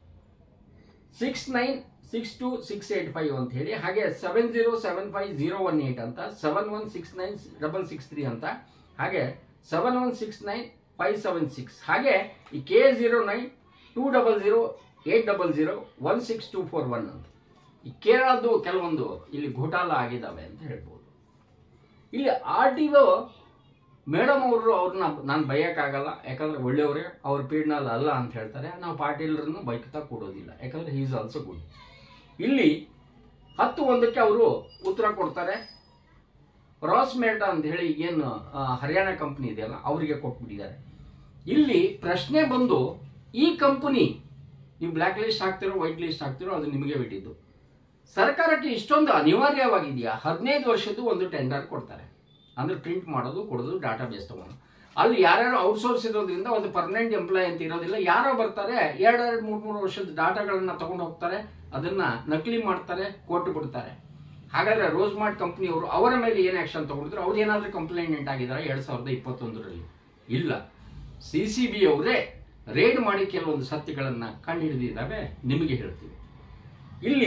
six nine six two six eight five ಅಂತ ಹೇಳಿ ಹಾಗೆ seven zero seven five zero one eight ಅಂತ seven one six nine double six three ಅಂತ ಹಾಗೆ seven one six nine five seven six ಹಾಗೆ ಈ K zero nine two double zero eight double zero one six two four one ಅಂತ ಈ ಕೇರಳದ್ದು ಕೆಲವೊಂದು ಇಲ್ಲಿ ಘೋಟಾಲ ಆಗಿದ್ದಾವೆ ಅಂತ ಹೇಳ್ಬೋದು ಇಲ್ಲಿ ಆರ್ ಟಿ ಒ ಮೇಡಮ್ ಅವರು ಅವ್ರನ್ನ ನಾನು ಬೈಯೋಕ್ಕಾಗಲ್ಲ ಯಾಕಂದ್ರೆ ಒಳ್ಳೆಯವರೇ ಅವ್ರ ಪೀಡ್ನಲ್ಲಿ ಅಲ್ಲ ಅಂತ ಹೇಳ್ತಾರೆ ನಾವು ಪಾಟೀಲರನ್ನು ಬೈಕ್ತಾ ಕೊಡೋದಿಲ್ಲ ಯಾಕಂದ್ರೆ ಹೀ ಈಸ್ ಆಲ್ಸೋ ಗುಡ್ ಇಲ್ಲಿ ಹತ್ತು ಒಂದಕ್ಕೆ ಅವರು ಉತ್ತರ ಕೊಡ್ತಾರೆ ರಾಸ್ ಮೇಟಾ ಅಂತ ಹೇಳಿ ಏನು ಆ, ಹರಿಯಾಣ ಕಂಪನಿ ಇದೆಯಲ್ಲ ಅವರಿಗೆ ಕೊಟ್ಬಿಟ್ಟಿದ್ದಾರೆ ಇಲ್ಲಿ ಪ್ರಶ್ನೆ ಬಂದು ಈ ಕಂಪನಿ ನೀವು ಬ್ಲ್ಯಾಕ್ ಲಿಸ್ಟ್ ಹಾಕ್ತಿರೋ ವೈಟ್ ಲಿಸ್ಟ್ ಹಾಕ್ತಿರೋ ಅದು ನಿಮಗೆ ಬಿಟ್ಟಿದ್ದು ಸರ್ಕಾರಕ್ಕೆ ಇಷ್ಟೊಂದು ಅನಿವಾರ್ಯವಾಗಿದೆಯಾ ಹದಿನೈದು ವರ್ಷದ್ದು ಒಂದು ಟೆಂಡರ್ ಕೊಡ್ತಾರೆ ಅಂದ್ರೆ ಪ್ರಿಂಟ್ ಮಾಡೋದು ಕೊಡೋದು ಡಾಟಾ ಬೇಸ್ ತಗೊಂಡು ಅಲ್ಲಿ ಯಾರ್ಯಾರು ಔಟ್ಸೋರ್ಸ್ ಇರೋದ್ರಿಂದ ಒಂದು ಪರ್ಮನೆಂಟ್ ಎಂಪ್ಲಾಯ್ ಅಂತ ಇರೋದಿಲ್ಲ ಯಾರೋ ಬರ್ತಾರೆ ಎರಡೆರಡು ಮೂರು ಮೂರು ವರ್ಷದ ಡಾಟಾಗಳನ್ನ ತಗೊಂಡು ಹೋಗ್ತಾರೆ ಅದನ್ನ ನಕಲಿ ಮಾಡ್ತಾರೆ ಕೊಟ್ಟು ಬಿಡ್ತಾರೆ ಹಾಗಾದ್ರೆ ರೋಸ್ ಮಾರ್ಟ್ ಕಂಪ್ನಿಯವರು ಅವರ ಮೇಲೆ ಏನು ಆಕ್ಷನ್ ತಗೊಂಡಿದ್ರು ಅವ್ರು ಏನಾದ್ರೂ ಕಂಪ್ಲೇಂಟ್ ಆಗಿದ್ದಾರೆ ಎರಡ್ ಸಾವಿರದ ಇಪ್ಪತ್ತೊಂದರಲ್ಲಿ ಇಲ್ಲ ಸಿ ಸಿ ಬಿ ಅವರೇ ರೇಡ್ ಮಾಡಿ ಕೆಲವೊಂದು ಸತ್ಯಗಳನ್ನ ಕಂಡುಹಿಡಿದಿದ್ದಾವೆ ನಿಮಗೆ ಹೇಳ್ತೀವಿ ಇಲ್ಲಿ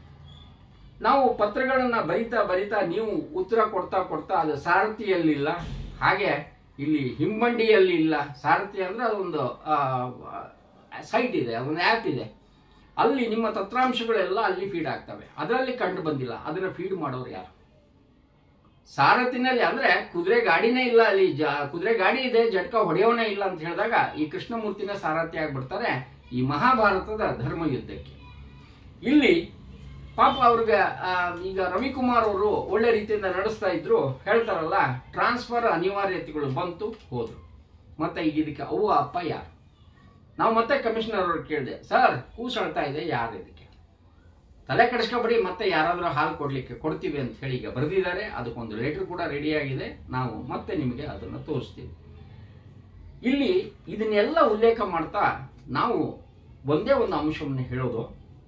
ನಾವು ಪತ್ರಗಳನ್ನ ಬರಿತಾ ಬರಿತಾ ನೀವು ಉತ್ತರ ಕೊಡ್ತಾ ಕೊಡ್ತಾ ಅದು ಸಾರಥಿಯಲ್ಲಿಲ್ಲ ಹಾಗೆ ಇಲ್ಲಿ ಹಿಂಬಂಡಿಯಲ್ಲಿ ಇಲ್ಲ ಸಾರಥಿ ಅಂದ್ರೆ ಅದೊಂದು ಸೈಟ್ ಇದೆ ಅದೊಂದು ಆ್ಯಪ್ ಇದೆ ಅಲ್ಲಿ ನಿಮ್ಮ ತತ್ರಾಂಶಗಳೆಲ್ಲ ಅಲ್ಲಿ ಫೀಡ್ ಆಗ್ತವೆ ಅದರಲ್ಲಿ ಕಂಡು ಬಂದಿಲ್ಲ ಅದನ್ನ ಫೀಡ್ ಮಾಡೋರು ಯಾರು ಸಾರಥಿನಲ್ಲಿ ಅಂದ್ರೆ ಕುದುರೆ ಗಾಡಿನೇ ಇಲ್ಲ ಅಲ್ಲಿ ಜ- ಕುದುರೆ ಗಾಡಿ ಇದೆ ಜಟ್ಕ ಹೊಡೆಯೋನೇ ಇಲ್ಲ ಅಂತ ಹೇಳಿದಾಗ ಈ ಕೃಷ್ಣಮೂರ್ತಿನ ಸಾರಥಿ ಆಗ್ಬಿಡ್ತಾರೆ ಈ ಮಹಾಭಾರತದ ಧರ್ಮ ಯುದ್ಧಕ್ಕೆ ಇಲ್ಲಿ ಪಾಪ ಅವ್ರಿಗೆ ಆ, ಈಗ ರವಿಕುಮಾರ್ ಅವರು ಒಳ್ಳೆ ರೀತಿಯಿಂದ ನಡೆಸ್ತಾ ಇದ್ರು ಹೇಳ್ತಾರಲ್ಲ ಟ್ರಾನ್ಸ್ಫರ್ ಅನಿವಾರ್ಯತೆಗಳು ಬಂತು ಹೋದ್ರು ಮತ್ತೆ ಈಗ ಇದಕ್ಕೆ ಅವ್ವ ಅಪ್ಪ ಯಾರು ನಾವು ಮತ್ತೆ ಕಮಿಷನರ್ ಅವ್ರಿಗೆ ಕೇಳಿದೆ ಸರ್ ಕೂಸು ಅಳ್ತಾ ಇದೆ ಯಾರು ಇದಕ್ಕೆ ತಲೆ ಕೆಡಿಸ್ಕೊಬೇಡಿ ಮತ್ತೆ ಯಾರಾದರೂ ಹಾಲು ಕೊಡ್ಲಿಕ್ಕೆ ಕೊಡ್ತೀವಿ ಅಂತ ಹೇಳಿ ಈಗ ಬರೆದಿದ್ದಾರೆ ಅದಕ್ಕೊಂದು ಲೆಟರ್ ಕೂಡ ರೆಡಿ ಆಗಿದೆ ನಾವು ಮತ್ತೆ ನಿಮಗೆ ಅದನ್ನು ತೋರಿಸ್ತೀವಿ ಇಲ್ಲಿ ಇದನ್ನೆಲ್ಲ ಉಲ್ಲೇಖ ಮಾಡ್ತಾ ನಾವು ಒಂದೇ ಒಂದು ಅಂಶವನ್ನು ಹೇಳೋದು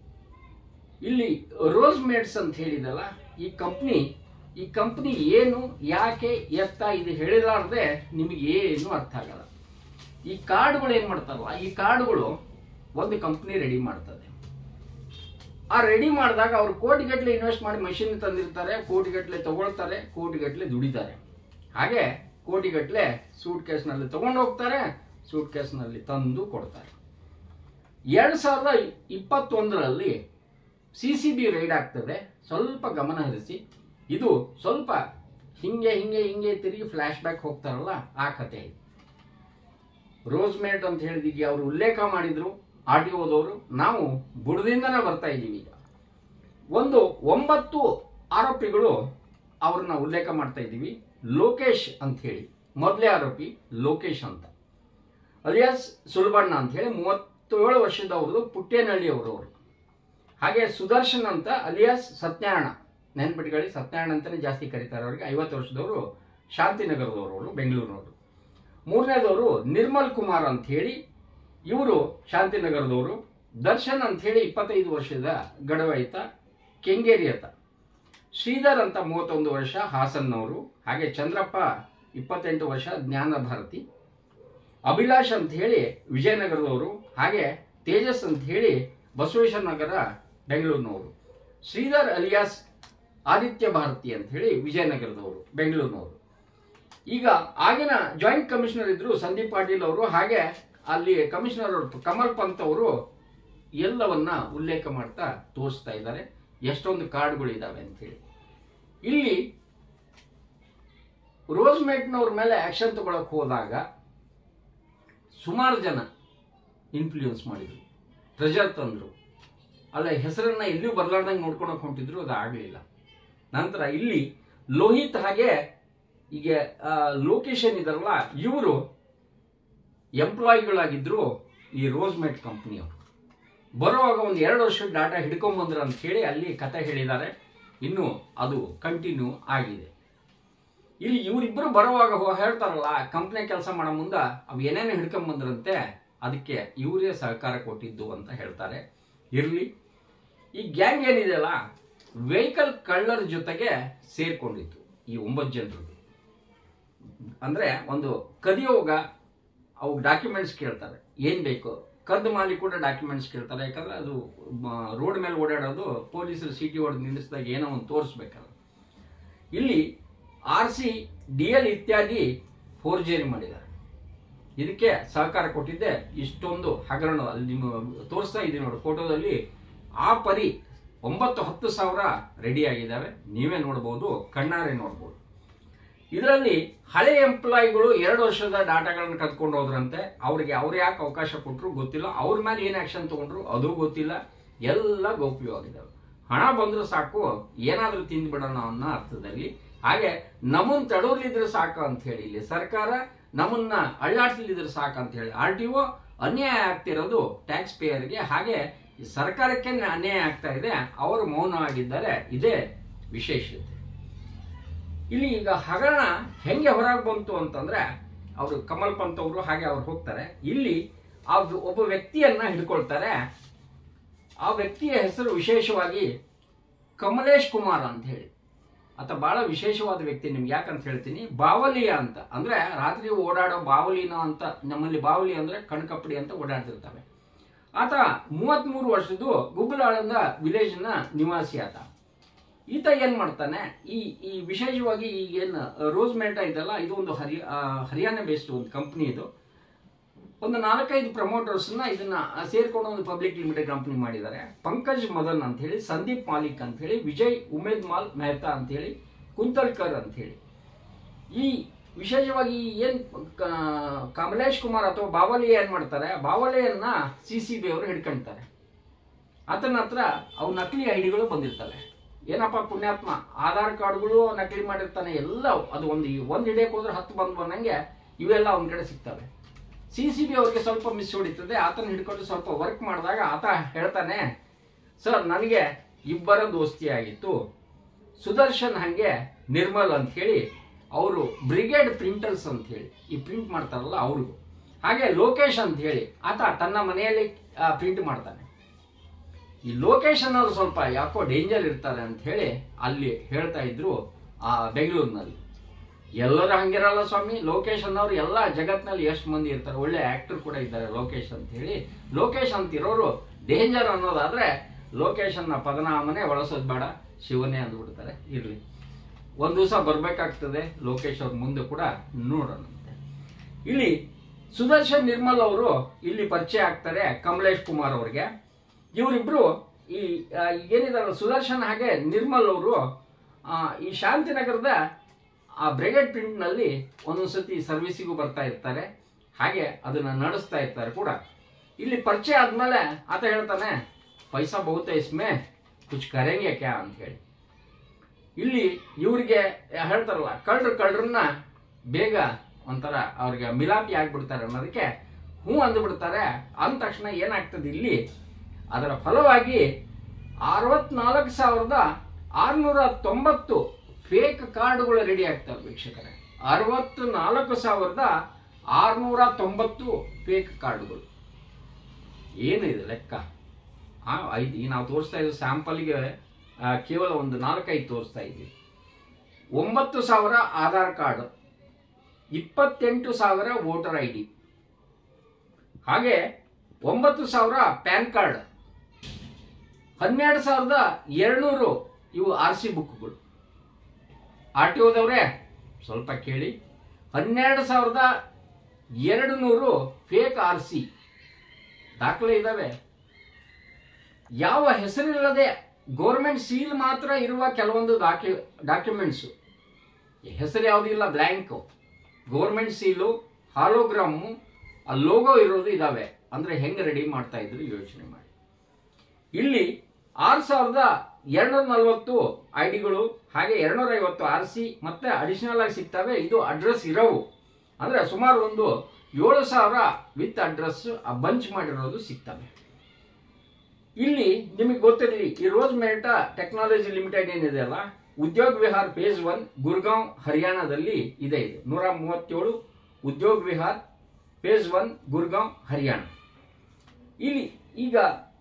ಇಲ್ಲಿ ರೋಸ್ ಮೇಡ್ಸ್ ಅಂತ ಹೇಳಿದಲ್ಲ ಈ ಕಂಪ್ನಿ ಈ ಕಂಪ್ನಿ ಏನು ಯಾಕೆ ಎತ್ತ ಇದು ಹೇಳಿಲಾರ್ದೆ ನಿಮಗೆ ಏನು ಅರ್ಥ ಆಗಲ್ಲ ಈ ಕಾರ್ಡ್ಗಳು ಏನ್ ಮಾಡ್ತಾರಲ್ಲ ಈ ಕಾರ್ಡ್ಗಳು ಒಂದು ಕಂಪ್ನಿ ರೆಡಿ ಮಾಡ್ತದೆ ಆ ರೆಡಿ ಮಾಡಿದಾಗ ಅವ್ರು ಕೋಟಿಗಟ್ಟಲೆ ಇನ್ವೆಸ್ಟ್ ಮಾಡಿ ಮಷಿನ್ ತಂದಿರ್ತಾರೆ ಕೋಟಿಗಟ್ಟಲೆ ತಗೊಳ್ತಾರೆ ಕೋಟಿಗಟ್ಟಲೆ ದುಡಿತಾರೆ ಹಾಗೆ ಕೋಟಿಗಟ್ಟಲೆ ಸೂಟ್ ಕೇಸ್ನಲ್ಲಿ ತಗೊಂಡು ಹೋಗ್ತಾರೆ ಸೂಟ್ ಕೇಸ್ನಲ್ಲಿ ತಂದು ಕೊಡ್ತಾರೆ ಎರಡ್ ಸಾವಿರದ ಇಪ್ಪತ್ತೊಂದರಲ್ಲಿ ಸಿ ಸಿ ಬಿ ರೈಡ್ ಆಗ್ತದೆ ಸ್ವಲ್ಪ ಗಮನ ಹರಿಸಿ ಇದು ಸ್ವಲ್ಪ ಹಿಂಗೆ ಹಿಂಗೆ ಹಿಂಗೆ ತಿರುಗಿ ಫ್ಲಾಶ್ ಬ್ಯಾಕ್ ಹೋಗ್ತಾರಲ್ಲ ಆ ಕಥೆ ಇದು ರೋಸ್ ಮೇಟ್ ಅಂತ ಹೇಳಿದೀಗ ಅವರು ಉಲ್ಲೇಖ ಮಾಡಿದ್ರು ಆರ್ ಟಿ ಓದವರು ನಾವು ಬುಡದಿಂದನೇ ಬರ್ತಾ ಇದ್ದೀವಿ ಈಗ ಒಂದು ಒಂಬತ್ತು ಆರೋಪಿಗಳು ಅವ್ರನ್ನ ಉಲ್ಲೇಖ ಮಾಡ್ತಾ ಇದ್ದೀವಿ ಲೋಕೇಶ್ ಅಂತ ಹೇಳಿ ಮೊದಲೇ ಆರೋಪಿ ಲೋಕೇಶ್ ಅಂತ ಅಲಿಯಾಸ್ ಸುಲ್ಬಣ್ಣ ಅಂತ ಹೇಳಿ ಮೂವತ್ತೇಳು ವರ್ಷದವ್ರದ್ದು ಪುಟ್ಟೇನಹಳ್ಳಿ ಅವರು ಹಾಗೆ ಸುದರ್ಶನ್ ಅಂತ ಅಲಿಯಾಸ್ ಸತ್ಯನಾರಾಯಣ ನೆನ್ಪಿಟ್ಕೊಳ್ಳಿ ಸತ್ಯನಾರಾಯಣ ಅಂತಾನೆ ಜಾಸ್ತಿ ಕರೀತಾರೆ ಅವ್ರಿಗೆ ಐವತ್ತು ವರ್ಷದವರು ಶಾಂತಿನಗರದವರು ಅವರು ಬೆಂಗಳೂರಿನವರು ಮೂರನೇದವರು ನಿರ್ಮಲ್ ಕುಮಾರ್ ಅಂತ ಹೇಳಿ ಇವರು ಶಾಂತಿನಗರದವರು ದರ್ಶನ್ ಅಂತ ಹೇಳಿ ಇಪ್ಪತ್ತೈದು ವರ್ಷದ ಗಡವಾಯಿತ ಕೆಂಗೇರಿಯತ ಶ್ರೀಧರ್ ಅಂತ ಮೂವತ್ತೊಂದು ವರ್ಷ ಹಾಸನ್ನವರು ಹಾಗೆ ಚಂದ್ರಪ್ಪ ಇಪ್ಪತ್ತೆಂಟು ವರ್ಷ ಜ್ಞಾನ ಭಾರತಿ ಅಭಿಲಾಷ್ ಅಂತ ಹೇಳಿ ವಿಜಯನಗರದವರು ಹಾಗೆ ತೇಜಸ್ ಅಂತ ಹೇಳಿ ಬಸವೇಶ್ವರ ನಗರ ಬೆಂಗಳೂರಿನವರು ಶ್ರೀಧರ್ ಅಲಿಯಾಸ್ ಆದಿತ್ಯ ಭಾರತಿ ಅಂತ ಹೇಳಿ ವಿಜಯನಗರದವರು ಬೆಂಗಳೂರಿನವರು ಈಗ ಆಗಿನ ಜಾಯಿಂಟ್ ಕಮಿಷನರ್ ಇದ್ರು ಸಂದೀಪ್ ಪಾಟೀಲ್ ಅವರು ಹಾಗೆ ಅಲ್ಲಿ ಕಮಿಷನರ್ ಅವರು ಕಮಲ್ ಪಂತ್ ಅವರು ಎಲ್ಲವನ್ನ ಉಲ್ಲೇಖ ಮಾಡ್ತಾ ತೋರಿಸ್ತಾ ಇದ್ದಾರೆ ಎಷ್ಟೊಂದು ಕಾರ್ಡ್ಗಳಿದಾವೆ ಅಂತೇಳಿ ಇಲ್ಲಿ ರೋಸ್ಮೇಟ್ನವ್ರ ಮೇಲೆ ಆಕ್ಷನ್ ತಗೊಳಕ್ ಹೋದಾಗ ಸುಮಾರು ಜನ ಇನ್ಫ್ಲೂಯೆನ್ಸ್ ಮಾಡಿದ್ರು ಪ್ರೆಷರ್ ತಂದ್ರು ಅಲ್ಲ ಹೆಸರನ್ನ ಎಲ್ಲಿಯೂ ಬರ್ಲಾರ್ದಂಗೆ ನೋಡ್ಕೊಳಕ್ ಹೊಂಟಿದ್ರು ಅದು ಆಗಲಿಲ್ಲ ನಂತರ ಇಲ್ಲಿ ಲೋಹಿತ್ ಹಾಗೆ ಈಗ ಆ, ಲೋಕೇಶ್ ಏನಿದಾರಲ್ಲ ಇವರು ಎಂಪ್ಲಾಯಿಗಳಾಗಿದ್ರು ಈ ರೋಸ್ಮೇಟ್ ಕಂಪ್ನಿಯವರು ಬರುವಾಗ ಒಂದು ಎರಡು ವರ್ಷದ ಡಾಟಾ ಹಿಡ್ಕೊಂಬಂದ್ರು ಅಂತ ಹೇಳಿ ಅಲ್ಲಿ ಕತೆ ಹೇಳಿದ್ದಾರೆ ಇನ್ನು ಅದು ಕಂಟಿನ್ಯೂ ಆಗಿದೆ ಇಲ್ಲಿ ಇವರಿಬ್ಬರು ಬರುವಾಗ ಹೋ- ಹೇಳ್ತಾರಲ್ಲ ಕಂಪ್ನಿ ಕೆಲಸ ಮಾಡೋ ಮುಂದ ಅವು ಏನೇನು ಹಿಡ್ಕೊಂಬಂದ್ರಂತೆ ಅದಕ್ಕೆ ಇವರೇ ಸಹಕಾರ ಕೊಟ್ಟಿದ್ದು ಅಂತ ಹೇಳ್ತಾರೆ ಇರಲಿ ಈ ಗ್ಯಾಂಗ್ ಏನಿದೆಯಲ್ಲ ವೆಹಿಕಲ್ ಕಳ್ಳರ ಜೊತೆಗೆ ಸೇರ್ಕೊಂಡಿತ್ತು ಈ ಒಂಬತ್ತು ಜನರು ಅಂದ್ರೆ ಒಂದು ಕದಿಯೋಗ ಅವು ಡಾಕ್ಯುಮೆಂಟ್ಸ್ ಕೇಳ್ತಾರೆ ಏನ್ ಬೇಕು ಕದ್ದು ಮಾಲಿ ಕೂಡ ಡಾಕ್ಯುಮೆಂಟ್ಸ್ ಕೇಳ್ತಾರೆ ಯಾಕಂದ್ರೆ ಅದು ರೋಡ್ ಮೇಲೆ ಓಡಾಡೋದು ಪೊಲೀಸರು ಸಿಟಿ ಹೊಡೆದು ನಿಲ್ಲಿಸಿದಾಗ ಏನೋ ಒಂದು ತೋರಿಸ್ಬೇಕಲ್ಲ ಇಲ್ಲಿ ಆರ್ ಸಿ ಡಿ ಎಲ್ ಇತ್ಯಾದಿ ಫೋರ್ಜರಿ ಮಾಡಿದ್ದಾರೆ ಇದಕ್ಕೆ ಸಹಕಾರ ಕೊಟ್ಟಿದ್ದೆ ಇಷ್ಟೊಂದು ಹಗರಣ ಅಲ್ಲಿ ನಿಮ್ಮ ತೋರಿಸ್ತಾ ಇದ್ದೀನಿ ನೋಡಿ ಫೋಟೋದಲ್ಲಿ ಆ ಪರಿ ಒಂಬತ್ತು ಹತ್ತು ಸಾವಿರ ರೆಡಿ ಆಗಿದ್ದಾವೆ ನೀವೇ ನೋಡ್ಬೋದು ಕಣ್ಣಾರೆ ನೋಡ್ಬೋದು ಇದರಲ್ಲಿ ಹಳೆ ಎಂಪ್ಲಾಯಿಗಳು ಎರಡು ವರ್ಷದ ಡಾಟಾಗಳನ್ನು ಕದ್ಕೊಂಡು ಹೋದ್ರಂತೆ ಅವ್ರಿಗೆ ಅವ್ರು ಯಾಕೆ ಅವಕಾಶ ಕೊಟ್ಟರು ಗೊತ್ತಿಲ್ಲ ಅವ್ರ ಮೇಲೆ ಏನು ಆಕ್ಷನ್ ತಗೊಂಡ್ರು ಅದು ಗೊತ್ತಿಲ್ಲ ಎಲ್ಲ ಗೌಪ್ಯವಾಗಿದ್ದಾವೆ ಹಣ ಬಂದ್ರೆ ಸಾಕು ಏನಾದ್ರೂ ತಿಂದ್ಬಿಡೋಣ ಅನ್ನೋ ಅರ್ಥದಲ್ಲಿ ಹಾಗೆ ನಮ್ಮನ್ನ ತಡೋರ್ಲಿದ್ರೆ ಸಾಕು ಅಂತ ಹೇಳಿ ಇಲ್ಲಿ ಸರ್ಕಾರ ನಮ್ಮನ್ನ ಅಳ್ಳಾಡ್ಸಲಿದ್ರೆ ಸಾಕು ಅಂತ ಹೇಳಿ ಆರ್ ಟಿ ಒ ಅನ್ಯಾಯ ಆಗ್ತಿರೋದು ಟ್ಯಾಕ್ಸ್ ಪೇಯರ್ಗೆ ಹಾಗೆ ಈ ಸರ್ಕಾರಕ್ಕೆ ಅನ್ಯಾಯ ಆಗ್ತಾ ಇದೆ ಅವರು ಮೌನ ಆಗಿದ್ದಾರೆ ಇದೇ ವಿಶೇಷತೆ ಇಲ್ಲಿ ಈಗ ಹಗರಣ ಹೆಂಗೆ ಹೊರಗೆ ಬಂತು ಅಂತಂದ್ರೆ ಅವರು ಕಮಲ್ ಪಂತ್ ಅವರು ಹಾಗೆ ಅವ್ರು ಹೋಗ್ತಾರೆ ಇಲ್ಲಿ ಆ ಒಬ್ಬ ವ್ಯಕ್ತಿಯನ್ನ ಹಿಡ್ಕೊಳ್ತಾರೆ ಆ ವ್ಯಕ್ತಿಯ ಹೆಸರು ವಿಶೇಷವಾಗಿ ಕಮಲೇಶ್ ಕುಮಾರ್ ಅಂತ ಹೇಳಿ ಆತ ಬಹಳ ವಿಶೇಷವಾದ ವ್ಯಕ್ತಿ ನಿಮ್ಗೆ ಯಾಕಂತ ಹೇಳ್ತೀನಿ ಬಾವಲಿಯ ಅಂತ ಅಂದ್ರೆ ರಾತ್ರಿ ಓಡಾಡೋ ಬಾವಲಿನ ಅಂತ ನಮ್ಮಲ್ಲಿ ಬಾವಲಿ ಅಂದ್ರೆ ಕಣ್ಕಪ್ಪಡಿ ಅಂತ ಓಡಾಡ್ತಿರ್ತವೆ ಆತ ಮೂವತ್ಮೂರು ವರ್ಷದ್ದು ಗುಬ್ಬಲಾಳಂದ ವಿಲೇಜ್ನ ನಿವಾಸಿ ಆತ ಈತ ಏನ್ ಮಾಡ್ತಾನೆ ಈ ಈ ವಿಶೇಷವಾಗಿ ಈಗೇನು ರೋಸ್ ಮೇಟ ಇದೆಲ್ಲ ಇದು ಒಂದು ಹರಿ ಆ, ಹರಿಯಾಣ ಬೇಸ್ಡ್ ಒಂದು ಕಂಪ್ನಿ ಇದು ಒಂದು ನಾಲ್ಕೈದು ಪ್ರಮೋಟರ್ಸ್ನ ಇದನ್ನ ಸೇರ್ಕೊಂಡು ಒಂದು ಪಬ್ಲಿಕ್ ಲಿಮಿಟೆಡ್ ಕಂಪನಿ ಮಾಡಿದ್ದಾರೆ ಪಂಕಜ್ ಮದನ್ ಅಂತ ಹೇಳಿ ಸಂದೀಪ್ ಮಾಲಿಕ್ ಅಂತ ಹೇಳಿ ವಿಜಯ್ ಉಮೇದ್ ಮಾಲ್ ಮೆಹ್ತಾ ಅಂತ ಹೇಳಿ ಕುಂತಲ್ಕರ್ ಅಂತ ಹೇಳಿ ಈ ವಿಶೇಷವಾಗಿ ಏನ್ ಕ- ಕಮಲೇಶ್ ಕುಮಾರ್ ಅಥವಾ ಬಾವಲಿ ಏನ್ ಮಾಡ್ತಾರೆ ಬಾವಲಿಯನ್ನ ಸಿ ಸಿ ಬಿ ಅವರು ಹಿಡ್ಕೊಂತಾರೆ ಆತನ ಹತ್ರ ಅವು ನಕಲಿ ಐಡಿಗಳು ಬಂದಿರ್ತವೆ ಏನಪ್ಪ ಪುಣ್ಯಾತ್ಮ ಆಧಾರ್ ಕಾರ್ಡ್ಗಳು ನಕಲಿ ಮಾಡಿರ್ತಾನೆ ಎಲ್ಲ ಅದು ಒಂದು ಒಂದು ಹಿಡಿಯಕ್ಕೆ ಹೋದ್ರೆ ಹತ್ತು ಬಂದು ಬಂದಂಗೆ ಇವೆಲ್ಲ ಅವನ ಕಡೆ ಸಿಗ್ತವೆ ಸಿ ಸಿ ಬಿ ಅವ್ರಿಗೆ ಸ್ವಲ್ಪ ಮಿಸ್ ಹೊಡಿತದೆ ಆತನ ಹಿಡ್ಕೊಂಡು ಸ್ವಲ್ಪ ವರ್ಕ್ ಮಾಡಿದಾಗ ಆತ ಹೇಳ್ತಾನೆ ಸರ್ ನನಗೆ ಇಬ್ಬರ ದೋಸ್ತಿ ಆಗಿತ್ತು ಸುದರ್ಶನ್ ಹಂಗೆ ನಿರ್ಮಲ್ ಅಂತ ಹೇಳಿ ಅವರು ಬ್ರಿಗೇಡ್ ಪ್ರಿಂಟರ್ಸ್ ಅಂತ ಹೇಳಿ ಈ ಪ್ರಿಂಟ್ ಮಾಡ್ತಾರಲ್ಲ ಅವ್ರಿಗೂ ಹಾಗೆ ಲೋಕೇಶ್ ಅಂತ ಹೇಳಿ ಆತ ತನ್ನ ಮನೆಯಲ್ಲಿ ಪ್ರಿಂಟ್ ಮಾಡ್ತಾನೆ ಈ ಲೋಕೇಶನ್ ಅವರು ಸ್ವಲ್ಪ ಯಾಕೋ ಡೇಂಜರ್ ಇರ್ತಾರೆ ಅಂತ ಹೇಳಿ ಅಲ್ಲಿ ಹೇಳ್ತಾ ಇದ್ರು ಆ ಬೆಂಗಳೂರಿನಲ್ಲಿ ಎಲ್ಲರೂ ಹಂಗಿರಲ್ಲ ಸ್ವಾಮಿ ಲೋಕೇಶ್ ಅನ್ನೋರು ಎಲ್ಲ ಜಗತ್ನಲ್ಲಿ ಎಷ್ಟು ಮಂದಿ ಇರ್ತಾರೆ ಒಳ್ಳೆ ಆಕ್ಟರ್ ಕೂಡ ಇದ್ದಾರೆ ಲೋಕೇಶ್ ಅಂತ ಹೇಳಿ ಲೋಕೇಶ್ ಅಂತ ಇರೋರು ಡೇಂಜರ್ ಅನ್ನೋದಾದ್ರೆ ಲೋಕೇಶನ್ನ ಪದನಾಮನೆ ಬಳಸೋದು ಬೇಡ ಶಿವನೇ ಅಂದ್ಬಿಡ್ತಾರೆ ಇರ್ಲಿ ಒಂದ್ ದಿವಸ ಬರ್ಬೇಕಾಗ್ತದೆ ಲೋಕೇಶ್ ಅವ್ರ ಮುಂದೆ ಕೂಡ ನೋಡೋಣಂತೆ ಇಲ್ಲಿ ಸುದರ್ಶನ್ ನಿರ್ಮಲ್ ಅವರು ಇಲ್ಲಿ ಪರಿಚಯ ಆಗ್ತಾರೆ ಕಮಲೇಶ್ ಕುಮಾರ್ ಅವ್ರಿಗೆ ಇವರಿಬ್ರು ಈ ಆ, ಏನಿದಾರಲ್ಲ ಸುದರ್ಶನ್ ಹಾಗೆ ನಿರ್ಮಲ್ ಅವರು ಆ, ಈ ಶಾಂತಿನಗರದ ಆ ಬ್ರಿಗೇಡ್ ಪ್ರಿಂಟ್ನಲ್ಲಿ ಒಂದೊಂದ್ಸತಿ ಸರ್ವಿಸಿಗೂ ಬರ್ತಾ ಇರ್ತಾರೆ ಹಾಗೆ ಅದನ್ನ ನಡೆಸ್ತಾ ಇರ್ತಾರೆ ಕೂಡ ಇಲ್ಲಿ ಪರಿಚಯ ಆದ್ಮೇಲೆ ಆತ ಹೇಳ್ತಾನೆ ಪೈಸಾ ಬಹುತ ಇಸ್ಮೆ ಕುಚ್ ಕರೆಂಗೆ ಕ್ಯಾ ಅಂತ ಹೇಳಿ ಇಲ್ಲಿ ಇವ್ರಿಗೆ ಹೇಳ್ತಾರಲ್ಲ ಕಳ್ಳರು ಕಳ್ಳರನ್ನ ಬೇಗ ಒಂಥರ ಅವ್ರಿಗೆ ಮಿಲಾಪಿ ಆಗ್ಬಿಡ್ತಾರೆ ಅನ್ನೋದಕ್ಕೆ ಹ್ಞೂ ಅಂದ್ಬಿಡ್ತಾರೆ ಅಂದ ತಕ್ಷಣ ಏನಾಗ್ತದೆ ಇಲ್ಲಿ ಅದರ ಫಲವಾಗಿ ಅರವತ್ನಾಲ್ಕು ಸಾವಿರದ ಆರುನೂರ ತೊಂಬತ್ತು ಫೇಕ್ ಕಾರ್ಡ್ಗಳು ರೆಡಿ ಆಗ್ತವೆ ವೀಕ್ಷಕರೇ ಅರವತ್ತು ನಾಲ್ಕು ಸಾವಿರದ ಆರುನೂರ ತೊಂಬತ್ತು ಫೇಕ್ ಕಾರ್ಡ್ಗಳು ಏನಿದೆ ಲೆಕ್ಕ ಆ ಐದು ಈ ನಾವು ತೋರಿಸ್ತಾ ಇದ್ದೀವಿ ಸ್ಯಾಂಪಲ್ಗೆ ಆ, ಕೇವಲ ಒಂದು ನಾಲ್ಕೈದು ತೋರಿಸ್ತಾ ಇದ್ದೀವಿ ಒಂಬತ್ತು ಸಾವಿರ ಆಧಾರ್ ಕಾರ್ಡ್ ಇಪ್ಪತ್ತೆಂಟು ಸಾವಿರ ವೋಟರ್ ಐ ಡಿ ಹಾಗೆ ಒಂಬತ್ತು ಸಾವಿರ ಪ್ಯಾನ್ ಕಾರ್ಡ್ ಹನ್ನೆರಡು ಸಾವಿರದ ಎರಡ್ನೂರು ಇವು ಆರ್ ಸಿ ಬುಕ್ಗಳು ಆರ್ ಟಿ ಓದವ್ರೆ ಸ್ವಲ್ಪ ಕೇಳಿ ಹನ್ನೆರಡು ಸಾವಿರದ ಎರಡು ನೂರು ಫೇಕ್ ಆರ್ ಸಿ ದಾಖಲೆ ಇದ್ದಾವೆ ಯಾವ ಹೆಸರಿಲ್ಲದೆ ಗೌರ್ಮೆಂಟ್ ಸೀಲ್ ಮಾತ್ರ ಇರುವ ಕೆಲವೊಂದು ಡಾಕ್ಯು ಡಾಕ್ಯುಮೆಂಟ್ಸು ಹೆಸರು ಯಾವುದಿಲ್ಲ ಬ್ಲ್ಯಾಂಕು ಗೌರ್ಮೆಂಟ್ ಸೀಲು ಹಾಲೋಗ್ರಾಮು ಆ ಲೋಗೋ ಇರೋದು ಇದಾವೆ ಅಂದರೆ ಹೆಂಗೆ ರೆಡಿ ಮಾಡ್ತಾ ಇದ್ರು ಯೋಚನೆ ಮಾಡಿ ಇಲ್ಲಿ ಆರು ಸಾವಿರದ ಎರಡ್ನೂರ ನಲವತ್ತು ಐ ಡಿಗಳು ಹಾಗೆ ಎರಡ್ನೂರ ಐವತ್ತು ಆರ್ ಸಿ ಮತ್ತೆ ಅಡಿಷನಲ್ ಆಗಿ ಸಿಗ್ತವೆ ಇದು ಅಡ್ರೆಸ್ ಇರೋವು ಅಂದರೆ ಸುಮಾರು ಒಂದು ಏಳು ಸಾವಿರ ವಿತ್ ಅಡ್ರೆಸ್ ಬಂಚ್ ಮಾಡಿರೋದು ಸಿಗ್ತವೆ ಇಲ್ಲಿ ನಿಮಗೆ ಗೊತ್ತಿರಲಿ ಈ ರೋಸ್ ಮೆರಿಟಾ ಟೆಕ್ನಾಲಜಿ ಲಿಮಿಟೆಡ್ ಏನಿದೆ ಅಲ್ಲ ಉದ್ಯೋಗ್ ವಿಹಾರ್ ಫೇಸ್ ಒನ್ ಗುರ್ಗಾಂವ್ ಹರಿಯಾಣದಲ್ಲಿ ಇದೆ ಇದು ನೂರ ಮೂವತ್ತೇಳು ಉದ್ಯೋಗ್ ವಿಹಾರ್ ಫೇಸ್ ಒನ್ ಗುರ್ಗಾಂವ್ ಹರಿಯಾಣ ಇಲ್ಲಿ ಈಗ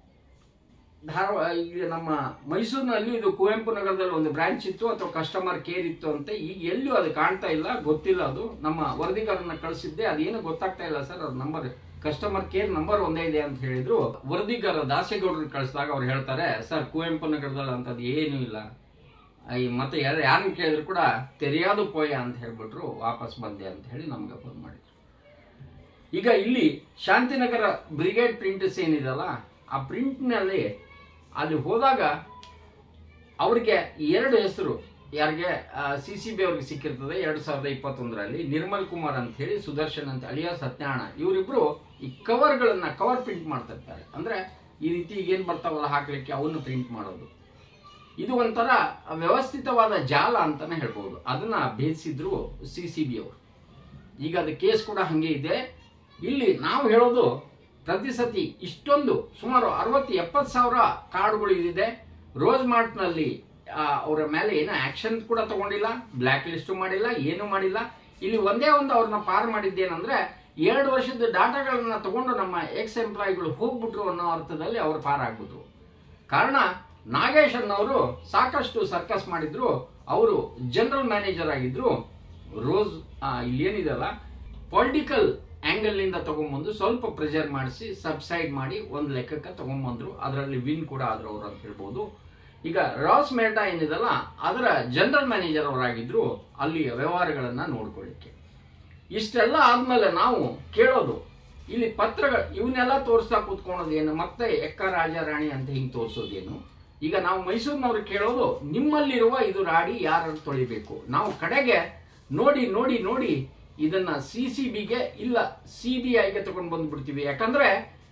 ಧಾರವಾಡ ಈಗ ನಮ್ಮ ಮೈಸೂರಿನಲ್ಲಿ ಇದು ಕುವೆಂಪು ನಗರದಲ್ಲಿ ಒಂದು ಬ್ರಾಂಚ್ ಇತ್ತು ಅಥವಾ ಕಸ್ಟಮರ್ ಕೇರ್ ಇತ್ತು ಅಂತ ಈಗ ಎಲ್ಲೂ ಅದು ಕಾಣ್ತಾ ಇಲ್ಲ ಗೊತ್ತಿಲ್ಲ ಅದು ನಮ್ಮ ವರದಿಗಾರನ್ನ ಕಳಿಸಿದ್ದೆ ಅದೇನು ಗೊತ್ತಾಗ್ತಾ ಇಲ್ಲ ಸರ್ ಅದು ನಂಬರ್ ಕಸ್ಟಮರ್ ಕೇರ್ ನಂಬರ್ ಒಂದೇ ಇದೆ ಅಂತ ಹೇಳಿದ್ರು ವರದಿಗಾರ ದಾಸೇಗೌಡರು ಕಳಿಸಿದಾಗ ಅವ್ರು ಹೇಳ್ತಾರೆ ಸರ್ ಕುವೆಂಪು ನಗರದಲ್ಲಿ ಅಂತದ್ದು ಏನೂ ಇಲ್ಲ ಈ ಮತ್ತೆ ಯಾರು ಯಾರನ್ನ ಕೇಳಿದ್ರು ಕೂಡ ತೆರೆಯಾದು ಪೋಯ ಅಂತ ಹೇಳ್ಬಿಟ್ರು ವಾಪಸ್ ಬಂದೆ ಅಂತ ಹೇಳಿ ನಮ್ಗೆ ಫೋನ್ ಮಾಡಿದ್ರು ಈಗ ಇಲ್ಲಿ ಶಾಂತಿನಗರ ಬ್ರಿಗೇಡ್ ಪ್ರಿಂಟ್ಸ್ ಏನಿದೆಲ್ಲ ಆ ಪ್ರಿಂಟ್ನಲ್ಲಿ ಅಲ್ಲಿ ಹೋದಾಗ ಅವ್ರಿಗೆ ಎರಡು ಹೆಸರು ಯಾರಿಗೆ ಸಿ ಸಿ ಬಿ ಅವ್ರಿಗೆ ಸಿಕ್ಕಿರ್ತದೆ ಎರಡು ಸಾವಿರದ ಇಪ್ಪತ್ತೊಂದರಲ್ಲಿ ನಿರ್ಮಲ್ ಕುಮಾರ್ ಅಂತ ಹೇಳಿ ಸುದರ್ಶನ್ ಅಂತ ಅಳಿಯ ಸತ್ಯನಾರಾಯಣ ಇವರಿಬ್ರು ಈ ಕವರ್ಗಳನ್ನ ಕವರ್ ಪ್ರಿಂಟ್ ಮಾಡ್ತಾ ಇರ್ತಾರೆ ಅಂದ್ರೆ ಈ ರೀತಿ ಏನು ಬರ್ತಾವಲ್ಲ ಹಾಕ್ಲಿಕ್ಕೆ ಅವನ್ನು ಪ್ರಿಂಟ್ ಮಾಡೋದು ಇದು ಒಂಥರ ವ್ಯವಸ್ಥಿತವಾದ ಜಾಲ ಅಂತಾನೆ ಹೇಳ್ಬೋದು ಅದನ್ನ ಭೇದಿಸಿದ್ರು ಸಿ ಸಿ ಬಿ ಅವರು ಈಗ ಅದು ಕೇಸ್ ಕೂಡ ಹಂಗೆ ಇದೆ ಇಲ್ಲಿ ನಾವು ಹೇಳೋದು ಪ್ರತಿ ಸತಿ ಇಷ್ಟೊಂದು ಸುಮಾರು ಅರವತ್ತು ಎಪ್ಪತ್ತು ಸಾವಿರ ಕಾರ್ಡ್ಗಳು ಇದಿದೆ ರೋಸ್ ಮಾರ್ಟ್ನಲ್ಲಿ ಅವರ ಮೇಲೆ ಏನೋ ಆಕ್ಷನ್ ಕೂಡ ತಗೊಂಡಿಲ್ಲ ಬ್ಲ್ಯಾಕ್ ಲಿಸ್ಟ್ ಮಾಡಿಲ್ಲ ಏನು ಮಾಡಿಲ್ಲ ಇಲ್ಲಿ ಒಂದೇ ಒಂದು ಅವ್ರನ್ನ ಪಾರ್ ಮಾಡಿದ್ದೇನೆಂದ್ರೆ ಎರಡು ವರ್ಷದ ಡಾಟಾಗಳನ್ನ ತಗೊಂಡು ನಮ್ಮ ಎಕ್ಸ್ ಎಂಪ್ಲಾಯಿಗಳು ಹೋಗ್ಬಿಟ್ರು ಅನ್ನೋ ಅರ್ಥದಲ್ಲಿ ಅವ್ರು ಪಾರ್ ಆಗ್ಬಿಟ್ರು ಕಾರಣ ನಾಗೇಶ್ ಅನ್ನೋರು ಸಾಕಷ್ಟು ಸರ್ಕಸ್ ಮಾಡಿದ್ರು ಅವರು ಜನರಲ್ ಮ್ಯಾನೇಜರ್ ಆಗಿದ್ರು ರೋಸ್ ಆ, ಇಲ್ಲಿ ಏನಿದೆಲ್ಲ ಪೊಲಿಟಿಕಲ್ ಆಂಗಲ್ ನಿಂದ ತಗೊಂಬಂದು ಸ್ವಲ್ಪ ಪ್ರೆಷರ್ ಮಾಡಿಸಿ ಸಬ್ಸೈಡ್ ಮಾಡಿ ಒಂದು ಲೆಕ್ಕಕ್ಕೆ ತಗೊಂಬಂದ್ರು ಅದರಲ್ಲಿ ವಿನ್ ಕೂಡ ಆದ್ರು ಅವರು ಅಂತ ಹೇಳ್ಬೋದು ಈಗ ರಾಸ್ ಮೆರ್ಟಾ ಏನಿದೆಲ್ಲ ಅದರ ಜನರಲ್ ಮ್ಯಾನೇಜರ್ ಅವರಾಗಿದ್ರು ಅಲ್ಲಿ ವ್ಯವಹಾರಗಳನ್ನ ನೋಡ್ಕೊಳ್ಳಿಕ್ಕೆ ಇಷ್ಟೆಲ್ಲ ಆದ್ಮೇಲೆ ನಾವು ಕೇಳೋದು ಇಲ್ಲಿ ಪತ್ರಗಳು ಇವನ್ನೆಲ್ಲ ತೋರಿಸ್ತಾ ಕೂತ್ಕೊಳೋದು ಏನು ಮತ್ತೆ ಎಕ್ಕ ರಾಜ ರಾಣಿ ಅಂತ ಹಿಂಗೆ ತೋರಿಸೋದೇನು ಈಗ ನಾವು ಮೈಸೂರಿನವ್ರು ಕೇಳೋದು ನಿಮ್ಮಲ್ಲಿರುವ ಇದು ರಾಡಿ ಯಾರು ತೊಳಿಬೇಕು ನಾವು ಕಡೆಗೆ ನೋಡಿ ನೋಡಿ ನೋಡಿ ಇದನ್ನ ಸಿ ಸಿ ಬಿಗೆ ಇಲ್ಲ ಸಿ ಬಿ ಐಗೆ ತಗೊಂಡು ಬಂದ್ಬಿಡ್ತೀವಿ ಯಾಕಂದ್ರೆ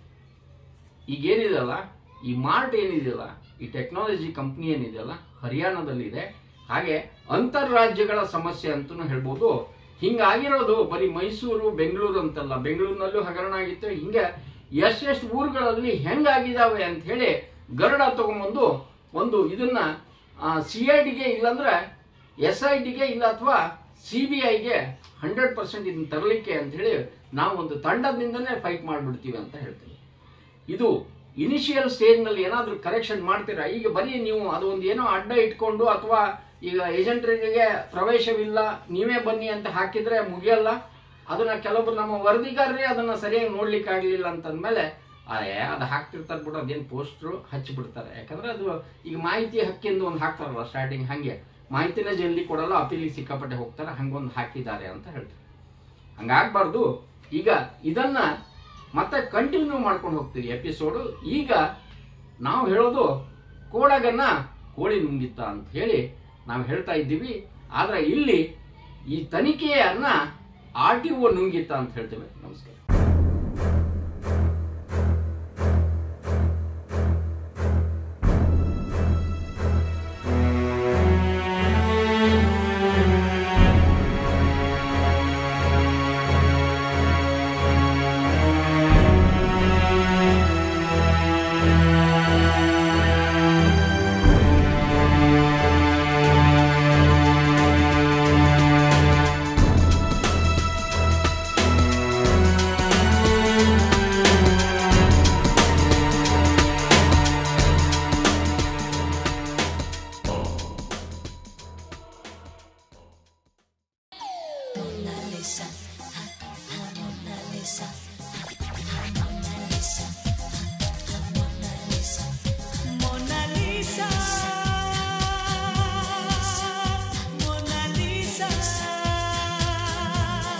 ಈಗೇನಿದೆಯಲ್ಲ ಈ ಮಾರ್ಟ್ ಏನಿದೆಯಲ್ಲ ಈ ಟೆಕ್ನಾಲಜಿ ಕಂಪ್ನಿ ಏನಿದೆಯಲ್ಲ ಹರಿಯಾಣದಲ್ಲಿದೆ ಹಾಗೆ ಅಂತರ್ರಾಜ್ಯಗಳ ಸಮಸ್ಯೆ ಅಂತಲೂ ಹೇಳ್ಬೋದು ಹಿಂಗಾಗಿರೋದು ಬರೀ ಮೈಸೂರು ಬೆಂಗಳೂರು ಅಂತಲ್ಲ ಬೆಂಗಳೂರಿನಲ್ಲೂ ಹಗರಣ ಆಗಿತ್ತು ಹಿಂಗೆ ಎಷ್ಟೆಷ್ಟು ಊರುಗಳಲ್ಲಿ ಹೆಂಗಾಗಿದಾವೆ ಅಂತ ಹೇಳಿ ಗರುಡ ತಗೊಂಬಂದು ಒಂದು ಇದನ್ನ ಸಿ ಐ ಡಿಗೆ ಇಲ್ಲಾಂದ್ರೆ ಎಸ್ ಐ ಡಿಗೆ ಇಲ್ಲ ಅಥವಾ ಸಿ ಬಿ ಐಗೆ ಹಂಡ್ರೆಡ್ ಪರ್ಸೆಂಟ್ ಇದನ್ನ ತರಲಿಕ್ಕೆ ಅಂತ ಹೇಳಿ ನಾವು ಒಂದು ತಂಡದಿಂದನೇ ಫೈಟ್ ಮಾಡಿಬಿಡ್ತೀವಿ ಅಂತ ಹೇಳ್ತೀವಿ ಇದು ಇನಿಷಿಯಲ್ ಸ್ಟೇಜ್ನಲ್ಲಿ ಏನಾದರೂ ಕರೆಕ್ಷನ್ ಮಾಡ್ತೀರಾ ಈಗ ಬರೀ ನೀವು ಅದು ಒಂದು ಏನೋ ಅಡ್ಡ ಇಟ್ಕೊಂಡು ಅಥವಾ ಈಗ ಏಜೆಂಟರಿಗೆ ಪ್ರವೇಶವಿಲ್ಲ ನೀವೇ ಬನ್ನಿ ಅಂತ ಹಾಕಿದ್ರೆ ಮುಗಿಯಲ್ಲ ಅದನ್ನ ಕೆಲವೊಬ್ರು ನಮ್ಮ ವರದಿಗಾರರೇ ಅದನ್ನ ಸರಿಯಾಗಿ ನೋಡ್ಲಿಕ್ಕೆ ಆಗ್ಲಿಲ್ಲ ಅಂತಂದ್ಮೇಲೆ ಅದೇ ಅದು ಹಾಕ್ತಿರ್ತಾರೆ ಬಿಡು ಅದೇನು ಪೋಸ್ಟ್ರು ಹಚ್ಚಿಬಿಡ್ತಾರೆ ಯಾಕಂದ್ರೆ ಅದು ಈಗ ಮಾಹಿತಿ ಹಕ್ಕಿಂದ ಒಂದು ಹಾಕ್ತಾರಲ್ಲ ಸ್ಟಾರ್ಟಿಂಗ್ ಹಾಗೆ ಮಾಹಿತಿನ ಜಲ್ದಿ ಕೊಡಲ್ಲ ಅಪೀಲಿಗೆ ಸಿಕ್ಕಾಪಟ್ಟೆ ಹೋಗ್ತಾರೆ ಹಂಗೊಂದು ಹಾಕಿದ್ದಾರೆ ಅಂತ ಹೇಳ್ತಾರೆ ಹಂಗಾಗ್ಬಾರ್ದು ಈಗ ಇದನ್ನ ಮತ್ತೆ ಕಂಟಿನ್ಯೂ ಮಾಡ್ಕೊಂಡು ಹೋಗ್ತೀವಿ ಎಪಿಸೋಡು ಈಗ ನಾವು ಹೇಳೋದು ಕೋಡಗನ್ನ ಕೋಳಿ ನುಂಗಿತ್ತ ಅಂತ ಹೇಳಿ ನಾವು ಹೇಳ್ತಾ ಇದ್ದೀವಿ ಆದ್ರೆ ಇಲ್ಲಿ ಈ ತನಿಖೆಯನ್ನ ಆರ್ ಟಿ ಒ ನುಂಗಿತ್ತ ಅಂತ ಹೇಳ್ತೇವೆ ನಮಸ್ಕಾರ Mona Lisa, ha, ha, Mona Lisa, ha, ha, Mona Lisa, ha, ha, Mona Lisa, Mona Lisa, Mona Lisa,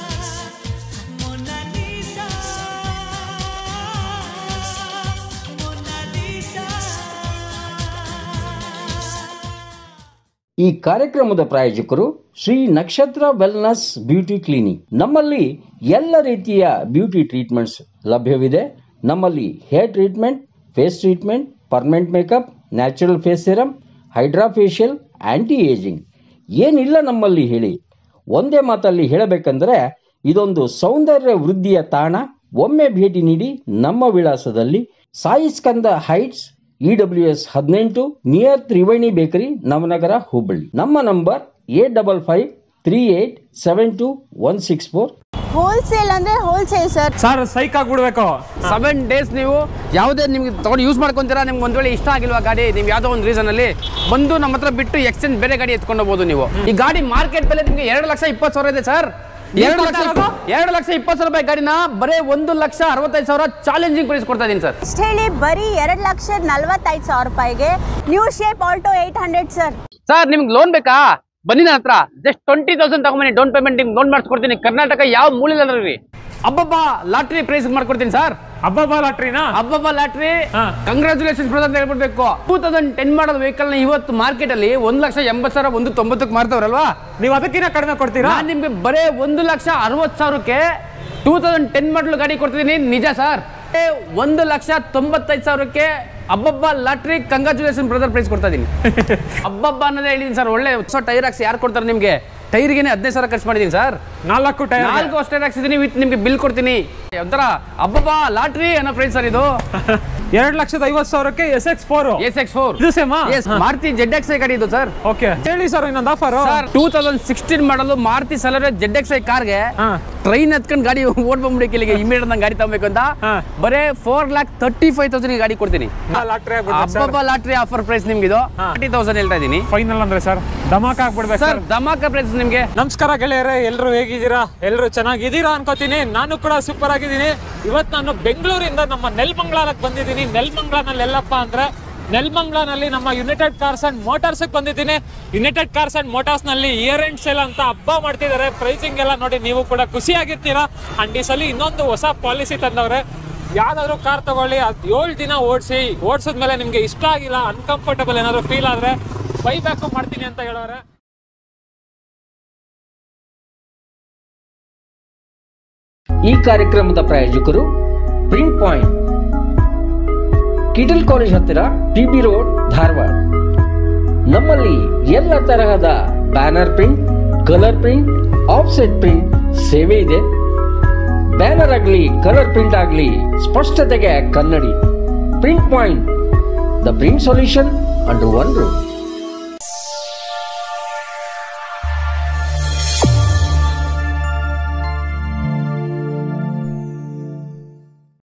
ಈ ಕಾರ್ಯಕ್ರಮದ ಪ್ರಾಯೋಜಕರು ಶ್ರೀ ನಕ್ಷತ್ರ ವೆಲ್ನೆಸ್ ಬ್ಯೂಟಿ ಕ್ಲಿನಿಕ್ ನಮ್ಮಲ್ಲಿ ಎಲ್ಲ ರೀತಿಯ ಬ್ಯೂಟಿ ಟ್ರೀಟ್ಮೆಂಟ್ಸ್ ಲಭ್ಯವಿದೆ ನಮ್ಮಲ್ಲಿ hair treatment face treatment permanent makeup natural face serum hydra facial anti ageing ಏನಿಲ್ಲ ನಮ್ಮಲ್ಲಿ ಹೇಳಿ ಒಂದೇ ಮಾತಲ್ಲಿ ಹೇಳಬೇಕಂದ್ರೆ ಇದೊಂದು ಸೌಂದರ್ಯ ವೃದ್ಧಿಯ ತಾಣ ಒಮ್ಮೆ ಭೇಟಿ ನೀಡಿ ನಮ್ಮ ವಿಳಾಸದಲ್ಲಿ Sai Skanda heights E W S ಹದಿನೆಂಟು ನಿಯರ್ ತ್ರಿವೇಣಿ ಬೇಕರಿ ನವನಗರ ಹುಬ್ಬಳ್ಳಿ ನಮ್ಮ number eight double five three eight seven two one six four wholesale ಅಂದ್ರೆ ಹೋಲ್ಸೇಲ್ ಸರ್ ಸರ್ ಸೈಕ್ ಆಗ್ಬಿಡ್ಬೇಕು ಸೆವೆನ್ ಡೇಸ್ ನೀವು ಯಾವುದೇ ನಿಮ್ಗೆ ತಗೊಂಡು ಯೂಸ್ ಮಾಡ್ಕೊಂತೀರಾ ನಿಮ್ಗೆ ಒಂದ್ ವೇಳೆ ಇಷ್ಟ ಆಗಿಲ್ವಾ ಗಾಡಿ ನೀವು ಯಾವುದೋ ಒಂದು ರೀಸನ್ ಅಲ್ಲಿ ಬಂದು ನಮ್ಮ ಹತ್ರ ಬಿಟ್ಟು ಎಕ್ಸ್ಚೇಂಜ್ ಬೇರೆ ಗಾಡಿ ಎತ್ಕೊಂಡು ಹೋಗ್ಬೋದು ನೀವು ಈ ಗಾಡಿ ಮಾರ್ಕೆಟ್ ಬೆಲೆ ನಿಮ್ಗೆ ಎರಡು ಲಕ್ಷ ಇಪ್ಪತ್ತು ಸಾವಿರ ಇದೆ ಸರ್ ಎರಡು ಲಕ್ಷ ಇಪ್ಪ- ಎರಡು ಲಕ್ಷ ಇಪ್ಪತ್ತು ಸಾವಿರ ರೂಪಾಯಿ ಗಾಡಿನ ಬರೀ ಒಂದು ಲಕ್ಷ ಅರವತ್ತೈದು ಸಾವಿರ ಚಾಲೆಂಜಿಂಗ್ ಪ್ರೈಸ್ ಕೊಡ್ತಾ ಇದೀನಿ ಸರ್ ಅಷ್ಟು ಹೇಳಿ ಬರೀ ಎರಡು ಲಕ್ಷದ ನಲ್ವತ್ತೈದು ಸಾವಿರ ರೂಪಾಯಿಗೆ new shape Alto eight hundred sir sir ನಿಮ್ಗೆ ಲೋನ್ ಬೇಕಾ ಬನ್ನಿ ನನ್ನ ಹತ್ರ ಜಸ್ಟ್ ಟ್ವೆಂಟಿ ತೌಸಂಡ್ ತಗೊಂಬನ್ನಿ ಡೌನ್ ಪೇಮೆಂಟ್ ನಿಮ್ಗೆ ಲೋನ್ ಮಾಡಿಸ್ಕೊಡ್ತೀನಿ ಕರ್ನಾಟಕ ಯಾವ ಮೂಲೆಲ್ಲ ರೀ ಅಬ್ಬಬ್ಬ ಲಾಟ್ರಿ ಪ್ರೈಸ್ ಮಾಡ್ಕೊಡ್ತೀನಿ ಸರ್ ಹಬ್ಬ ಲಾಟ್ರಿನಾ ಅಬ್ಬಬ್ಬ ಲಾಟ್ರಿ ಹಾ. ಕಂಗ್ರಾಚುಲೇಷನ್ಸ್ ಬ್ರದರ್ ಅಂತ ಹೇಳ್ಬಿಡ್ಬೇಕು two thousand ten model vehicle ನ ಇವತ್ತು ಮಾರ್ಕೆಟ್ ಅಲ್ಲಿ ಒಂದ್ ಲಕ್ಷ ಎಂಬತ್ತು ಸಾವಿರ ಒಂದು ತೊಂಬತ್ತಕ್ಕೆ ಮಾರ್ತಾವ್ರಲ್ವಾ ನೀವು ಅದಕ್ಕಿಂತ ಕಡಿಮೆ ಕೊಡ್ತೀರಾ ನಾನ್ ನಿಮ್ಗೆ ಬರೇ ಒಂದು ಲಕ್ಷ ಅರವತ್ತು ಸಾವಿರಕ್ಕೆ ಟೂ ತೌಸಂಡ್ ಟೆನ್ ಮಾಡಲ್ ಗಾಡಿ ಕೊಡ್ತಿದ್ದೀನಿ ನಿಜ ಸರ್ ಒಂದು ಲಕ್ಷ ತೊಂಬತ್ತೈದು ಸಾವಿರಕ್ಕೆ ಅಬ್ಬಬ್ಬ ಲಾಟ್ರಿ ಕಂಗ್ರಾಚುಲೇಷನ್ ಬ್ರದರ್ ಪ್ರೈಸ್ ಕೊಡ್ತಾ ಇದೀನಿ ಅಬ್ಬಬ್ಬ ಅನ್ನೋದೇ ಹೇಳಿದೀನಿ ಸರ್ ಒಳ್ಳೆ ಹೊಸ ಟೈರ್ ಹಾಕ್ಸಿ ಯಾರು ಕೊಡ್ತಾರೆ ನಿಮ್ಗೆ ಟೈರ್ಗೆನೆ ಹದಿನೈದು ಸಾವಿರ ಖರ್ಚು ಮಾಡಿದೀನಿ ಸರ್ ನಾಲ್ಕು ಟೈರ್ ನಾಲ್ಕು ಅಷ್ಟೇ ಹಾಕ್ಸಿದೀನಿ ವಿತ್ ನಿಮ್ಗೆ ಬಿಲ್ ಕೊಡ್ತೀನಿ ಒಂಥರ ಅಬ್ಬಬ್ಬ ಲಾಟ್ರಿ ಅನ್ನೋ ಪ್ರೈಸ್ ಸರ್ ಇದು ಎರಡ್ ಲಕ್ಷದ ಐವತ್ತು ಸಾವಿರಕ್ಕೆ S X four S X four ಇದು ಸೇಮಾ yes Maruti Z X I ಗಾಡಿ ಇದು ಸರ್ ಓಕೆ ಹೇಳಿ ಸರ್ ಇನ್ನೊಂದು offer sir two thousand sixteen model Maruti ಸಲರೆ ಜೆಡ್ ಎಕ್ಸ್ ಐ ಕಾರ್ಗೆ ಹಾ. ಟ್ರೈನ್ ಹತ್ಕೊಂಡು ಗಾಡಿ ಓಡ್ ಬಂದ್ಬಿಡಿ ಇಲ್ಲಿಗೆ ಇಮಿಡಿಯೇಟ್ ನಂಗೆ ಗಾಡಿ ತಗೋಬೇಕು ಅಂತ ಹಾ. ಬರೇ four lakh thirty five thousand ಗಾಡಿ ಕೊಡ್ತೀನಿ ಲಾಟ್ರಿ ಹಬ್ಬಬ್ಬ ಲಾಟ್ರಿ ಆಫರ್ ಪ್ರೈಸ್ ನಿಮ್ಗೆ ಇದು ಹಾ. ತರ್ಟಿ ತೌಸಂಡ್ ಹೇಳ್ತಾ ಇದ್ದೀನಿ ಫೈನಲ್ ಅಂದ್ರೆ ಸರ್ ಧಮಾಕ್ ಆಗ್ಬಿಡ್ಬೇಕು ಸರ್ ಸರ್ ಧಮಾಕ ಪ್ರೈಸ್ ನಿಮ್ಗೆ ನಮಸ್ಕಾರ ಗೆಳೆಯರೇ ಎಲ್ಲರೂ ಹೇಗಿದ್ದೀರಾ ಎಲ್ಲರೂ ಚೆನ್ನಾಗಿದ್ದೀರಾ ಅನ್ಕೋತೀನಿ ನಾನು ಕೂಡ ಸೂಪರ್ ಆಗಿದ್ದೀನಿ ಇವತ್ತು ನಾನು ಬೆಂಗಳೂರಿಂದ ನಮ್ಮ ನೆಲ್ಮಂಗ್ಲಾರಕ್ಕೆ ಬಂದಿದ್ದೀನಿ ನೆಲ್ಮಂಗ್ಲಾನಲ್ಲಿ ಎಲ್ಲಪ್ಪ ಅಂದ್ರೆ ನೆಲ್ಮಂಗ್ಲಾನಲ್ಲಿ ನಮ್ಮ ಯುನೈಟೆಡ್ ಕಾರ್ಸ್ ಅಂಡ್ ಮೋಟಾರ್ಸ್ ಬಂದಿದ್ದೀನಿ ಯುನೈಟೆಡ್ ಕಾರ್ಸ್ ಅಂಡ್ ಮೋಟಾರ್ಸ್ ನಲ್ಲಿ ಇಯರ್ ಎಂಡ್ ಸೇಲ್ ಅಂತ ಹಬ್ಬ ಮಾಡ್ತಿದ್ದಾರೆ ಪ್ರೈಸಿಂಗ್ ಎಲ್ಲ ನೋಡಿ ನೀವು ಕೂಡ ಖುಷಿಯಾಗಿರ್ತೀರಾ ಅಂಡ್ ಈ ಸಲ ಇನ್ನೊಂದು ಹೊಸ ಪಾಲಿಸಿ ತಂದವ್ರೆ ಯಾವ್ದಾದ್ರು ಕಾರ್ ತಗೊಳ್ಳಿ ಅದು ಏಳು ದಿನ ಓಡಿಸಿ ಓಡಿಸಿದ್ಮೇಲೆ ನಿಮ್ಗೆ ಇಷ್ಟ ಆಗಿಲ್ಲ ಅನ್ಕಂಫರ್ಟಬಲ್ ಏನಾದ್ರು ಫೀಲ್ ಆದ್ರೆ ಬೈ ಬ್ಯಾಕು ಮಾಡ್ತೀನಿ ಅಂತ ಹೇಳೋರೆ ಈ ಕಾರ್ಯಕ್ರಮದ ಪ್ರಾಯೋಜಕರು ಪ್ರಿಂಟ್ ಪಾಯಿಂಟ್ ಕಿಟಲ್ ಕಾಲೇಜ್ ಹತ್ತಿರ ಟಿ ಬಿ ರೋಡ್ ಧಾರವಾಡ ನಮ್ಮಲ್ಲಿ ಎಲ್ಲ ತರಹದ banner print colour print offset print ಸೇವೆ ಇದೆ ಬ್ಯಾನರ್ ಆಗಲಿ ಕಲರ್ ಪ್ರಿಂಟ್ ಆಗಲಿ ಸ್ಪಷ್ಟತೆಗೆ ಕನ್ನಡಿ Print Point the print solution under one room